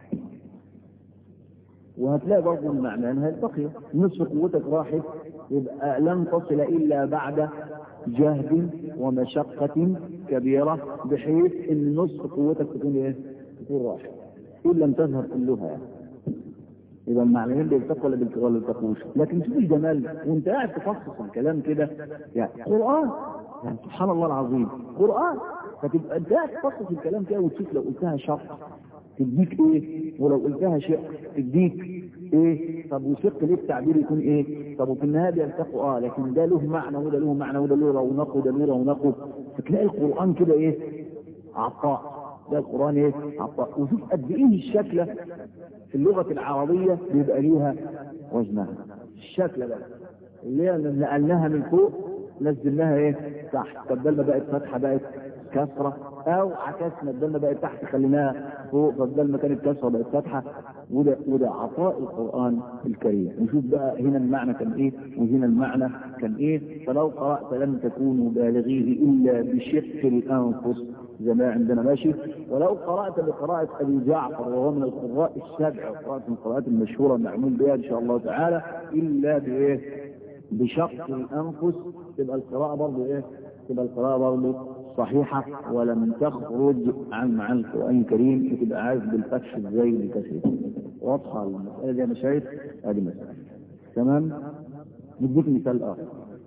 وهتلاقي برضه المعنى انها التقية نصف قوتك راحت يبقى لن تصل الا بعد جهد ومشقة كبيرة بحيث ان نصف قوتك تكون ايه؟ تكون راحت ان لم تظهر كلها يعني يبقى المعنيين بيلتقوا ولا بيلتقوا ولا بيلتقوش لكن شوف الجمال وانت قاعد تفصص الكلام كده يعني قران يعني سبحان الله العظيم قران فتبقى انت قاعد تفصص الكلام كده وتشوف لو قلتها شرط تديك ايه ولو قلتها شق تديك ايه طب وشق ليه التعبير يكون ايه طب وفي النهايه بيلتقوا اه لكن ده له معنى وده له معنى وده له رونق وده له رونق فتلاقي القران كده ايه عطاء ده القرآن ايه عطاء وشوف قد ايه الشكلة في اللغة العربية بيبقى ليها وزنها الشكلة بقى اللي هي نقلناها من فوق نزلناها ايه تحت بدل ما بقت فتحة بقت كسرة او عكسنا بدل ما بقت تحت خليناها فوق بدل ما كانت كسرة بقت فتحة وده وده عطاء القرآن الكريم نشوف بقى هنا المعنى كان ايه وهنا المعنى كان ايه فلو قرأت لم تكونوا بالغيه الا بشق الانفس زي ما عندنا ماشي ولو قرأت بقراءة أبي جعفر وهو من القراء السبع وقراءة من القراءات المشهورة المعمول بها إن شاء الله تعالى إلا بإيه؟ بشق الأنفس تبقى القراءة برضه إيه؟ تبقى القراءة برضه صحيحة ولم تخرج عن معنى القرآن الكريم وتبقى عارف بالفتح ازاي بكثرة واضحة المسألة دي يا مشايخ هذه مسألة تمام؟ نديك مثال آخر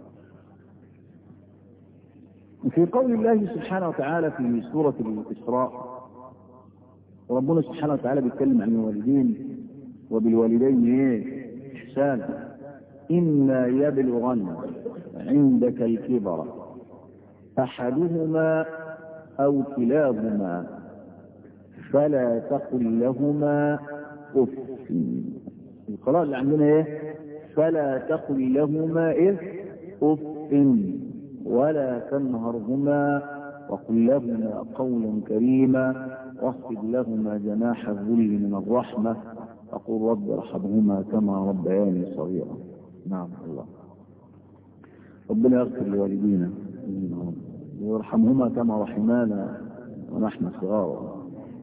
في قول الله سبحانه وتعالى في سورة الإسراء ربنا سبحانه وتعالى بيتكلم عن الوالدين وبالوالدين ايه إحسانا إما يبلغن عندك الكبر أحدهما أو كلاهما فلا تقل لهما أف القراءة اللي عندنا ايه فلا تقل لهما إيه أف ولا تنهرهما وقل لهما قولا كريما واخفض لهما جناح الذل من الرحمة وقل رب ارحمهما كما ربياني صغيرا نعم الله ربنا يغفر لوالدينا ويرحمهما كما رحمانا ونحن صغار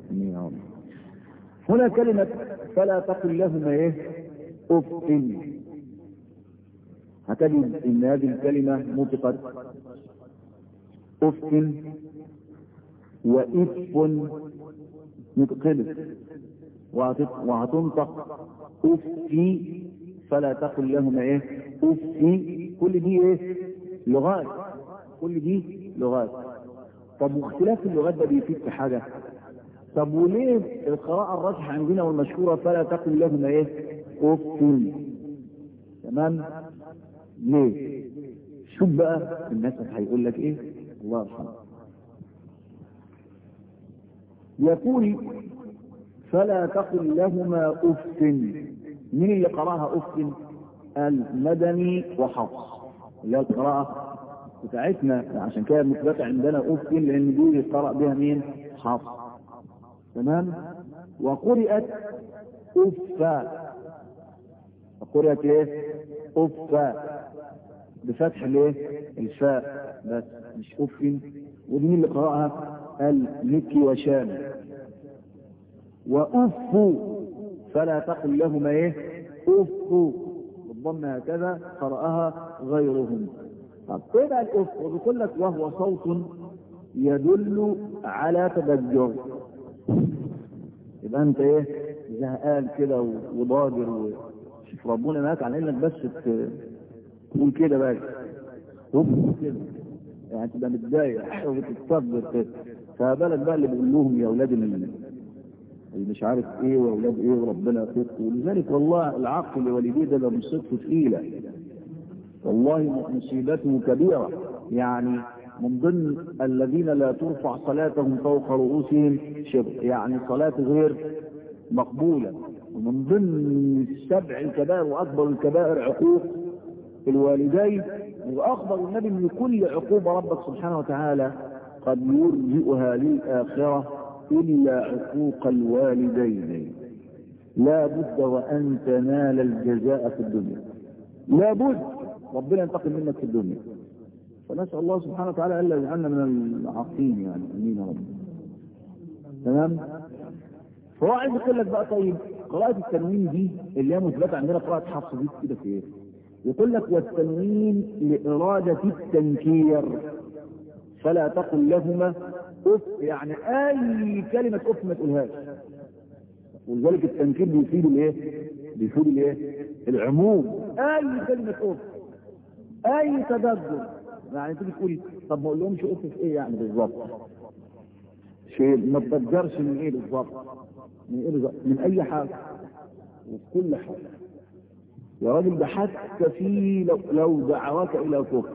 هنا كلمة فلا تقل لهما ايه اف هتجد ان هذه الكلمة نطقت اف واف متقلب وهتنطق افي فلا تقل لهما ايه افي كل دي ايه لغات كل دي لغات طب واختلاف اللغات ده بيفيد في حاجة طب وليه القراءة الراجحة عندنا والمشهورة فلا تقل لهما ايه اف تمام ليه شوف بقى الناس هيقول لك ايه الله يرحمه يقول فلا تقل لهما اف مين اللي قراها اف المدني وحفص اللي هي القراءة بتاعتنا عشان كده مثبتة عندنا اف لان دي يقرأ بها مين حفص تمام وقرئت افا وقرئت ايه افا بفتح الايه الفاء بس مش اف ودي اللي قرأها المكي وشام واف فلا تقل لهما ايه اف بالضم هكذا قرأها غيرهم طب ايه بقى الاف وبيقول لك وهو صوت يدل على تبجر يبقى انت ايه زهقان كده وضاجر شوف ربنا معاك على انك بس تقول كده بقى هم كده يعني تبقى متضايق وبتتصبر كده فبالك بقى اللي بيقول لهم يا اولاد اللي مش عارف ايه واولاد ايه وربنا يخف ولذلك والله العقل لوالديه ده ده مصيبته ثقيله والله مصيبته كبيره يعني من ضمن الذين لا ترفع صلاتهم فوق رؤوسهم شبر يعني صلاة غير مقبولة ومن ضمن السبع الكبائر وأكبر الكبائر عقوق الوالدين وأخبر النبي من كل عقوبة ربك سبحانه وتعالى قد يرجئها للآخرة إلا عقوق الوالدين لا بد وأن تنال الجزاء في الدنيا لا بد ربنا ينتقم منك في الدنيا فنسأل الله سبحانه وتعالى ألا يجعلنا من العاقين يعني أمين يا رب تمام فهو عايز يقول لك بقى طيب قراءة التنوين دي اللي هي مثبتة عندنا قراءة حفص دي كده في ايه؟ يقول لك والتنوين لإرادة التنكير فلا تقل لهما اف يعني اي كلمة اف ما تقولهاش ولذلك التنكير بيفيد الايه؟ بيفيد الايه؟ العموم اي كلمة اف اي تدبر يعني تيجي تقول طب ما اقول لهمش اف في ايه يعني بالظبط؟ شيء ما تتذكرش من ايه بالظبط؟ من ايه بالظبط؟ من اي حاجه وفي كل حاجه يا راجل ده حتى في لو, لو دعواك الى كفر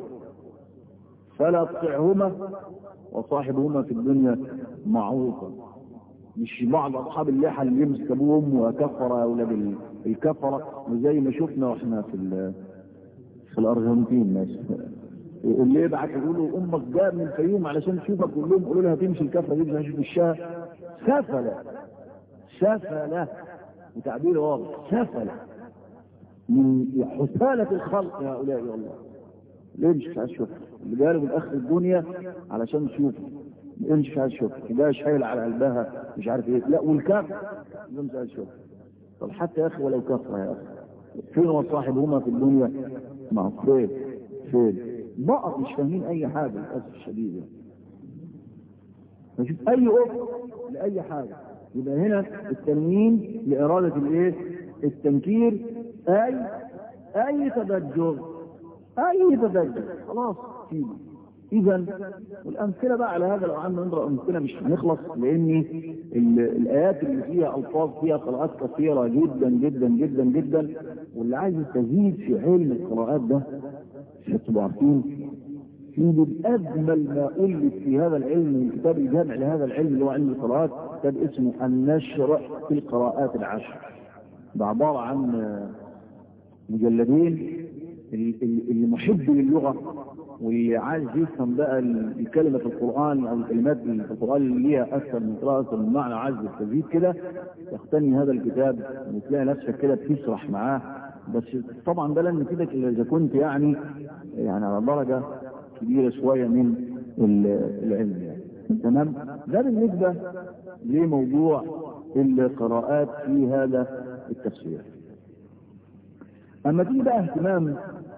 فلا تطعهما وصاحبهما في الدنيا معروفا مش بعض اصحاب اللحى اللي يمسك ابوه وامه وكفر يا اولاد الكفره وزي ما شفنا واحنا في في الارجنتين ماشي اللي يبعت يقول له امك جاء من الفيوم علشان تشوفك كلهم لهم قولوا لها تمشي الكفره دي مش هشوف الشاه سفله سفله وتعبير واضح سفله من حثالة الخلق هؤلاء والله ليه مش عايز اشوف اللي جاي من اخر الدنيا علشان تشوفه ليه مش عايز اشوف ده شايل على قلبها مش عارف ايه لا والكفر ليه مش عايز اشوف طب حتى يا اخي ولو كفر يا اخي فين وصاحبهما في الدنيا مع فين فين بقى مش فاهمين اي حاجه للاسف الشديد يعني فشوف اي ام لاي حاجه يبقى هنا التنوين لاراده الايه التنكير اي اي تدجر اي تدجر خلاص سيبه اذا والامثله بقى على هذا لو عندنا نضرب امثله مش هنخلص لان الايات اللي فيها الفاظ فيها قراءات كثيره جدا جدا جدا جدا واللي عايز يستزيد في علم القراءات ده مش تبقوا عارفين في من اجمل ما الف في هذا العلم من كتاب الجامع لهذا العلم اللي هو علم القراءات كتاب اسمه النشر في القراءات العشر ده عباره عن مجلدين اللي محب للغه واللي عايز يفهم بقى الكلمه في القران او الكلمات في القران اللي ليها اكثر من قراءه اكثر من معنى عايز يستزيد كده يختني هذا الكتاب وتلاقي نفسك كده بتسرح معاه بس طبعا ده لن يفيدك الا اذا كنت يعني يعني على درجه كبيره شويه من العلم يعني. تمام ده بالنسبه لموضوع القراءات في هذا التفسير اما تيجي بقى اهتمام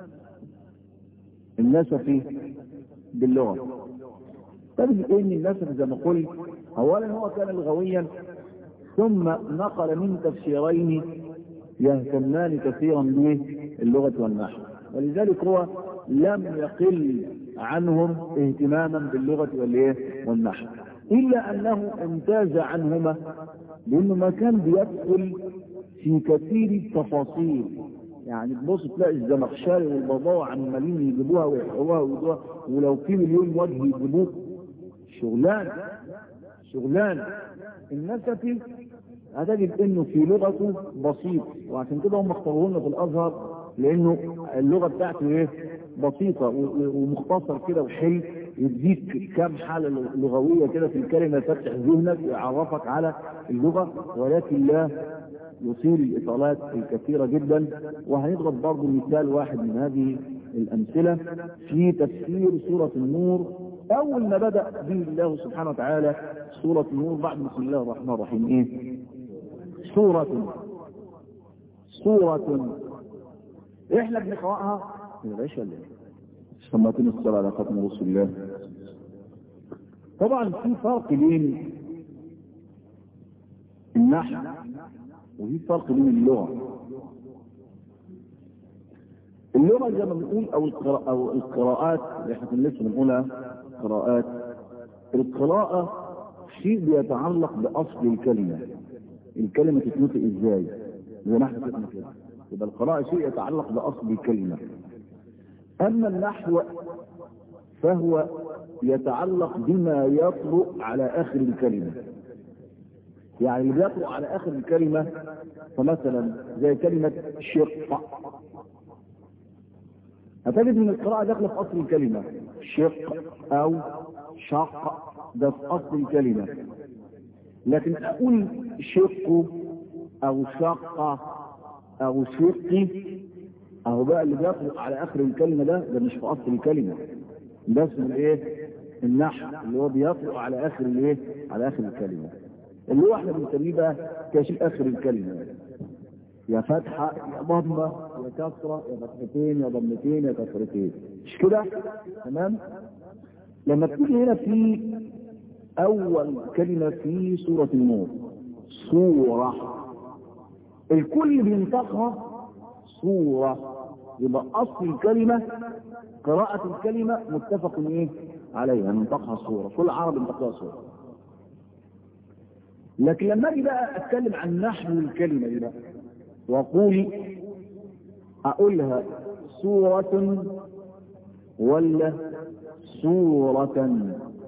النسفي باللغه تجد ان النسفي زي ما قلت اولا هو كان لغويا ثم نقل من تفسيرين يهتمان كثيرا باللغه والنحو ولذلك هو لم يقل عنهم اهتماما باللغه والايه والنحو الا انه امتاز عنهما لانه ما كان بيدخل في كثير التفاصيل يعني تبص تلاقي الزمخشري والبضاعة عمالين يجيبوها ويحقوها ويجيبوها ولو في مليون وجه يجيبوه شغلان شغلان النسفي هتجد انه في لغته بسيط وعشان كده هم اختاروه لنا في الازهر لانه اللغه بتاعته ايه بسيطه ومختصر كده وحلو يديك كام حاله لغويه كده في الكلمه يفتح ذهنك ويعرفك على اللغه ولكن لا يصير الاطالات الكثيره جدا وهنضرب برضه مثال واحد من هذه الامثله في تفسير سوره النور اول ما بدا به الله سبحانه وتعالى سوره النور بعد بسم الله الرحمن الرحيم ايه سوره سوره احنا بنقراها يا باشا ولا ايه سمعتني الصلاه على ختم رسول الله طبعا في فرق بين النحو وفي فرق بين اللغه اللغة زي ما بنقول أو القراءة أو القراءات اللي احنا كنا لسه بنقولها قراءات القراءة شيء بيتعلق بأصل الكلمة الكلمة تتنطق ازاي زي ما احنا شفنا كده يبقى القراءة شيء يتعلق بأصل الكلمة أما النحو فهو يتعلق بما يطرق على آخر الكلمة يعني اللي بيطرق على آخر الكلمة فمثلا زي كلمة شق هتجد ان القراءة داخلة في أصل الكلمة شق أو شق ده في أصل الكلمة لكن أقول شق أو شق أو شقي أهو بقى اللي بيطلق على آخر الكلمة ده ده مش في أصل الكلمة ده اسمه إيه؟ النحو اللي هو بيطلق على آخر الإيه؟ على آخر الكلمة اللي هو احنا بنسميه بقى كشف آخر الكلمة يا فتحة يا ضمة يا كسرة يا فتحتين يا ضمتين يا كسرتين مش كده؟ تمام؟ لما تيجي هنا في أول كلمة في سورة النور سورة الكل بينطقها صورة يبقى أصل الكلمة قراءة الكلمة متفق إيه عليها ننطقها صورة كل عرب ينطقها صورة لكن لما أجي بقى أتكلم عن نحو الكلمة دي بقى وأقول أقولها صورة ولا صورة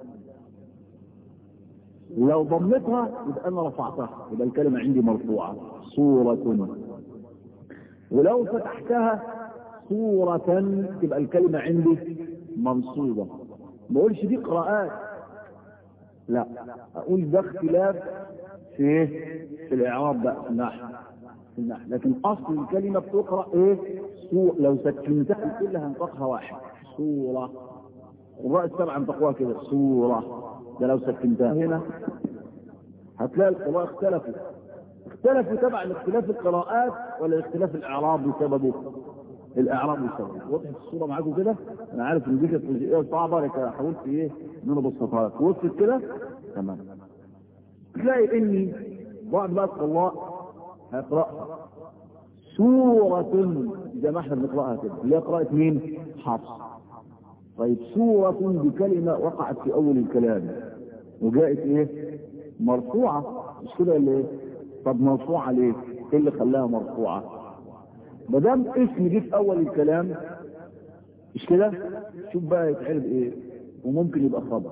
لو ضمتها يبقى انا رفعتها يبقى الكلمة عندي مرفوعة صورة ولو فتحتها صورة تبقى الكلمة عندي منصوبة ما اقولش دي قراءات لا اقول ده اختلاف في ايه في الاعراب بقى في النحو في النحو لكن اصل الكلمة بتقرأ ايه صور لو سكنتها كلها انطقها واحد صورة قراء السبع انطقوها كده صورة ده لو سكنتها هنا هتلاقي القراء اختلفوا اختلفوا تبع لاختلاف القراءات ولا اختلاف الاعراب بسببه الاعراب بسببه وضحت الصوره معاكم كده انا عارف ان دي كانت جزئيه صعبه لكن حاولت ايه ان انا ابسطها لك وصلت كده تمام تلاقي اني بعض بقى القراء هيقرا سورة زي ما احنا بنقراها كده اللي هي قراءة مين؟ حفص طيب سورة بكلمة وقعت في أول الكلام وجاءت إيه؟ مرفوعة مش كده ولا إيه؟ طب مرفوعة ليه؟ إيه اللي خلاها مرفوعة؟ ما دام اسم جه في أول الكلام مش كده؟ شوف بقى يتعرض إيه؟ وممكن يبقى خبر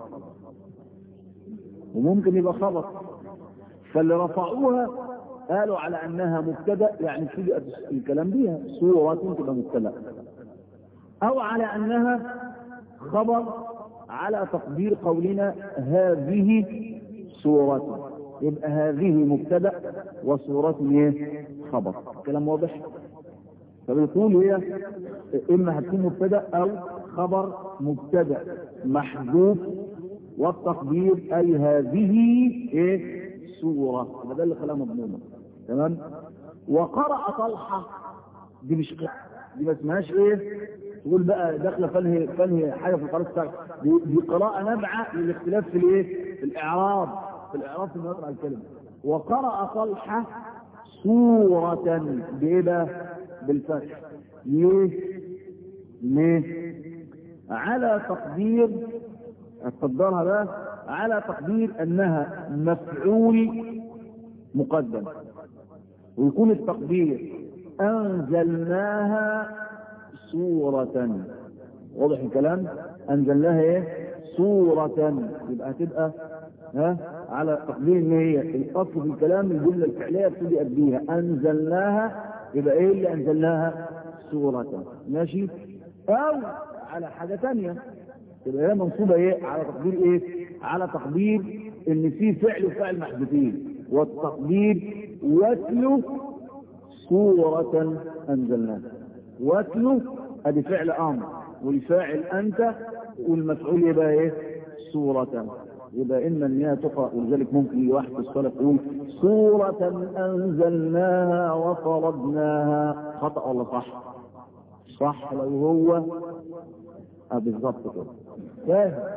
وممكن يبقى خبر فاللي رفعوها قالوا على أنها مبتدأ يعني ابتدأت الكلام بيها سورة تبقى مبتدأ أو على أنها خبر على تقدير قولنا هذه سورة يبقى هذه مبتدا وسورة ايه خبر كلام واضح فبيقول هي اما هتكون مبتدا او خبر مبتدا محذوف والتقدير اي هذه ايه سورة ده اللي خلاها مضمونة تمام وقرأ طلحة دي مش دي ما اسمهاش ايه تقول بقى داخله فنهي فنهي حاجه في القراءه بتاعك دي, دي قراءه نابعه للاختلاف في الايه؟ في الاعراب في الاعراب في الموضوع الكلمه وقرأ طلحه سورة بايه بقى؟ بالفتح ليه؟ ليه؟ على تقدير تقدرها بقى على تقدير انها مفعول مقدم ويكون التقدير انزلناها سورة واضح الكلام انزلناها ايه سورة يبقى هتبقى ها على تقدير ان هي الاصل في الكلام الجملة الفعلية ابتدأت بيها انزلناها يبقى ايه اللي انزلناها سورة ماشي او على حاجة ثانية يبقى هي منصوبة ايه على تقدير ايه على تقدير ان في فعل وفعل محذوفين والتقدير واتلو سورة انزلناها واتلو ادي فعل امر والفاعل انت والمفعول يبقى ايه سورة يبقى ان النية تقرأ ولذلك ممكن يجي واحد في الصلاة يقول سورة انزلناها وفرضناها خطأ ولا صح صح لو هو اه بالظبط كده فاهم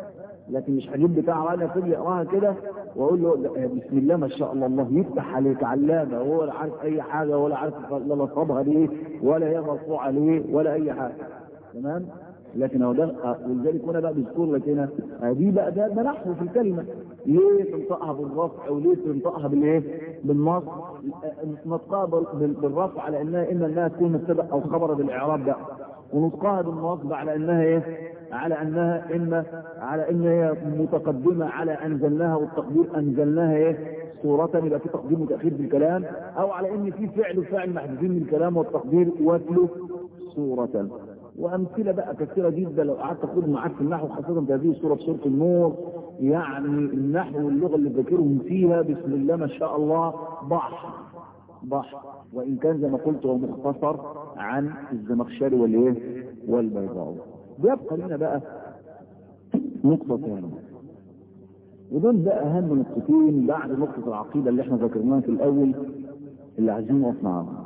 لكن مش هجيب بتاع وانا فضل يقراها كده واقول له بسم الله ما شاء الله الله يفتح عليك علامه وهو لا عارف اي حاجه ولا عارف لا نصبها ليه ولا هي مرفوعه ليه ولا اي حاجه تمام لكن هو ده ولذلك هنا بقى بيذكر لك هنا دي بقى ده, ده نحو في الكلمه ليه تنطقها بالرفع او ليه تنطقها بالايه؟ بالنص نطقها بالرفع على انها اما انها تكون مبتدا او خبر بالاعراب ده ونطقها بالنصب على انها ايه؟ على انها اما على ان هي متقدمه على انزلناها والتقدير انزلناها ايه؟ صورة يبقى في تقديم وتأخير في الكلام أو على إن في فعل وفعل محذوفين من الكلام والتقدير واتلو صورة وأمثلة بقى كثيرة جدا لو قعدت أخذ معاك في النحو خاصة في هذه السورة في سورة النور يعني النحو واللغة اللي ذاكرهم فيها بسم الله ما شاء الله بحر بحر وإن كان زي ما قلت هو مختصر عن الزمخشري والإيه والبيضاوي بيبقى لنا بقى نقطة ثانية ودول بقى أهم نقطتين بعد نقطة العقيدة اللي احنا ذكرناها في الأول اللي عايزين نقف معاها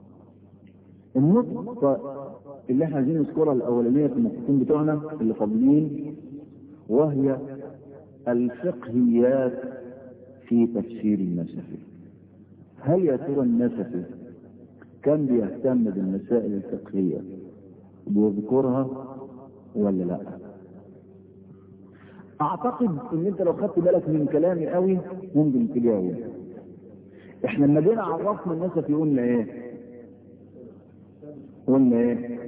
النقطة اللي احنا عايزين نذكرها الأولانية في النقطتين بتوعنا اللي فاضلين وهي الفقهيات في تفسير النسفي هل يا ترى النسفي كان بيهتم بالمسائل الفقهية بيذكرها ولا لا اعتقد ان انت لو خدت بالك من كلامي قوي ممكن تجاوب احنا لما جينا عرفنا النسفي قلنا ايه قلنا ايه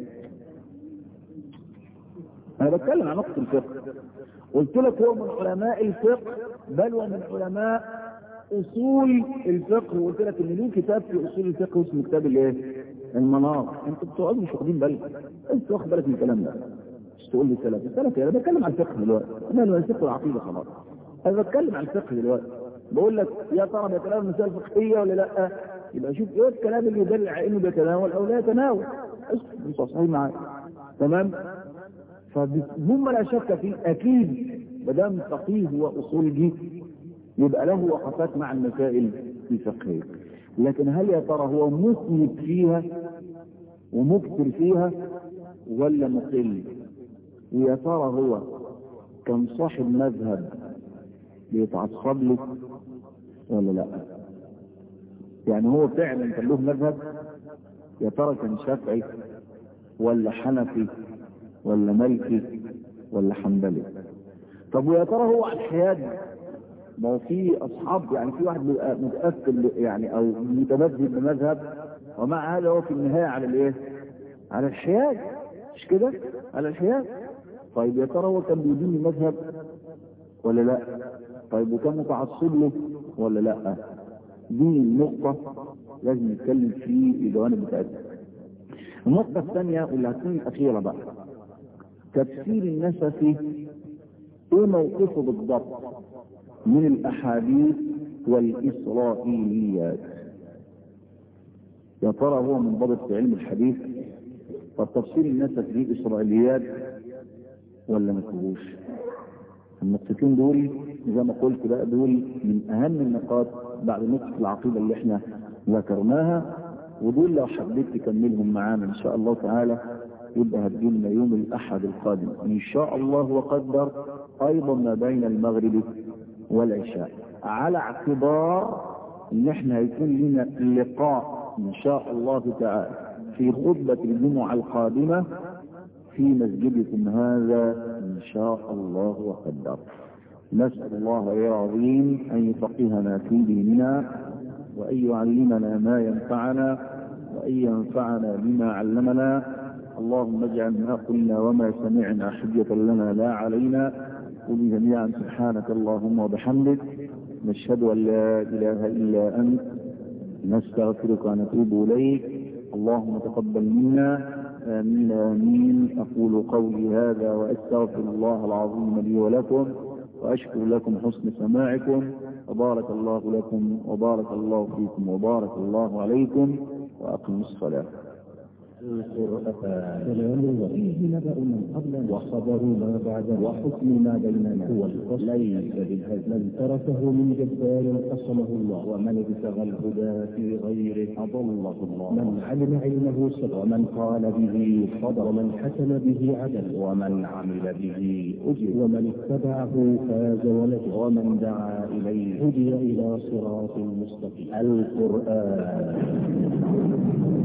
انا بتكلم عن نقطة الفقه قلت لك هو من علماء الفقه بل ومن علماء اصول الفقه وقلت لك ان له كتاب في اصول الفقه اسمه كتاب الايه المنار انتوا بتقعدوا مش واخدين بالكم انت واخد بالك من الكلام ده مش تقول لي السلف السلف انا بتكلم عن الفقه دلوقتي انا اللي الفقه والعقيده خلاص انا بتكلم عن الفقه دلوقتي بقول لك يا ترى بيتناول المسائل الفقهيه ولا لا يبقى شوف ايه الكلام اللي يدل على انه بيتناول او لا يتناول مش صحيح معايا تمام فهم لا شك فيه اكيد ما دام فقيه واصولي يبقى له وقفات مع المسائل الفقهيه لكن هل يا ترى هو مسند فيها ومكثر فيها ولا مقل ويا ترى هو كان صاحب مذهب بيتعصب له ولا لا يعني هو فعلا كان له مذهب يا ترى كان شافعي ولا حنفي ولا مالكي ولا حنبلي طب ويا ترى هو على الحياد ما هو في اصحاب يعني في واحد بيبقى متاثر يعني او متمذهب بمذهب ومع هذا هو في النهايه على الايه؟ على الحياد مش كده؟ على الحياد طيب يا ترى هو كان بيدين المذهب ولا لا؟ طيب وكان متعصب له ولا لا؟ دي النقطة لازم نتكلم في الجوانب بتاعتها. النقطة الثانية واللي هتكون الأخيرة بقى تفسير النسفي ايه موقفه بالضبط من الأحاديث والإسرائيليات يا ترى هو منضبط في علم الحديث طب تفسير النسفي فيه إسرائيليات ولا ما فيهوش النقطتين دول زي ما قلت بقى دول من اهم النقاط بعد نقطة العقيدة اللي احنا ذكرناها ودول لو حبيت تكملهم معانا ان شاء الله تعالى يبقى هتجيلنا يوم الاحد القادم ان شاء الله وقدر ايضا ما بين المغرب والعشاء على اعتبار ان احنا هيكون لنا لقاء ان شاء الله تعالى في خطبة الجمعة القادمة في مسجدكم هذا إن شاء الله وقدر نسأل الله يا عظيم أن يفقهنا في ديننا وأن يعلمنا ما ينفعنا وأن ينفعنا بما علمنا اللهم اجعل ما قلنا وما سمعنا حجة لنا لا علينا قل جميعا سبحانك اللهم وبحمدك نشهد أن لا إله إلا أنت نستغفرك ونتوب إليك اللهم تقبل منا آمين آمين أقول قولي هذا وأستغفر الله العظيم لي ولكم وأشكر لكم حسن سماعكم وبارك الله لكم وبارك الله فيكم وبارك الله عليكم وأقم الصلاة القرآن كلام وفيه نبأ من قبلنا وخبر ما بعدنا وحكم ما بيننا هو الفصل ليس بالهزل من تركه من جبار قسمه الله ومن ابتغى الهدى في غيره أضله الله من علم علمه سر ومن قال به صدر ومن حكم به عدل ومن عمل به أجر ومن اتبعه فاز ونجا ومن دعا إليه هدي إلى صراط مستقيم القرآن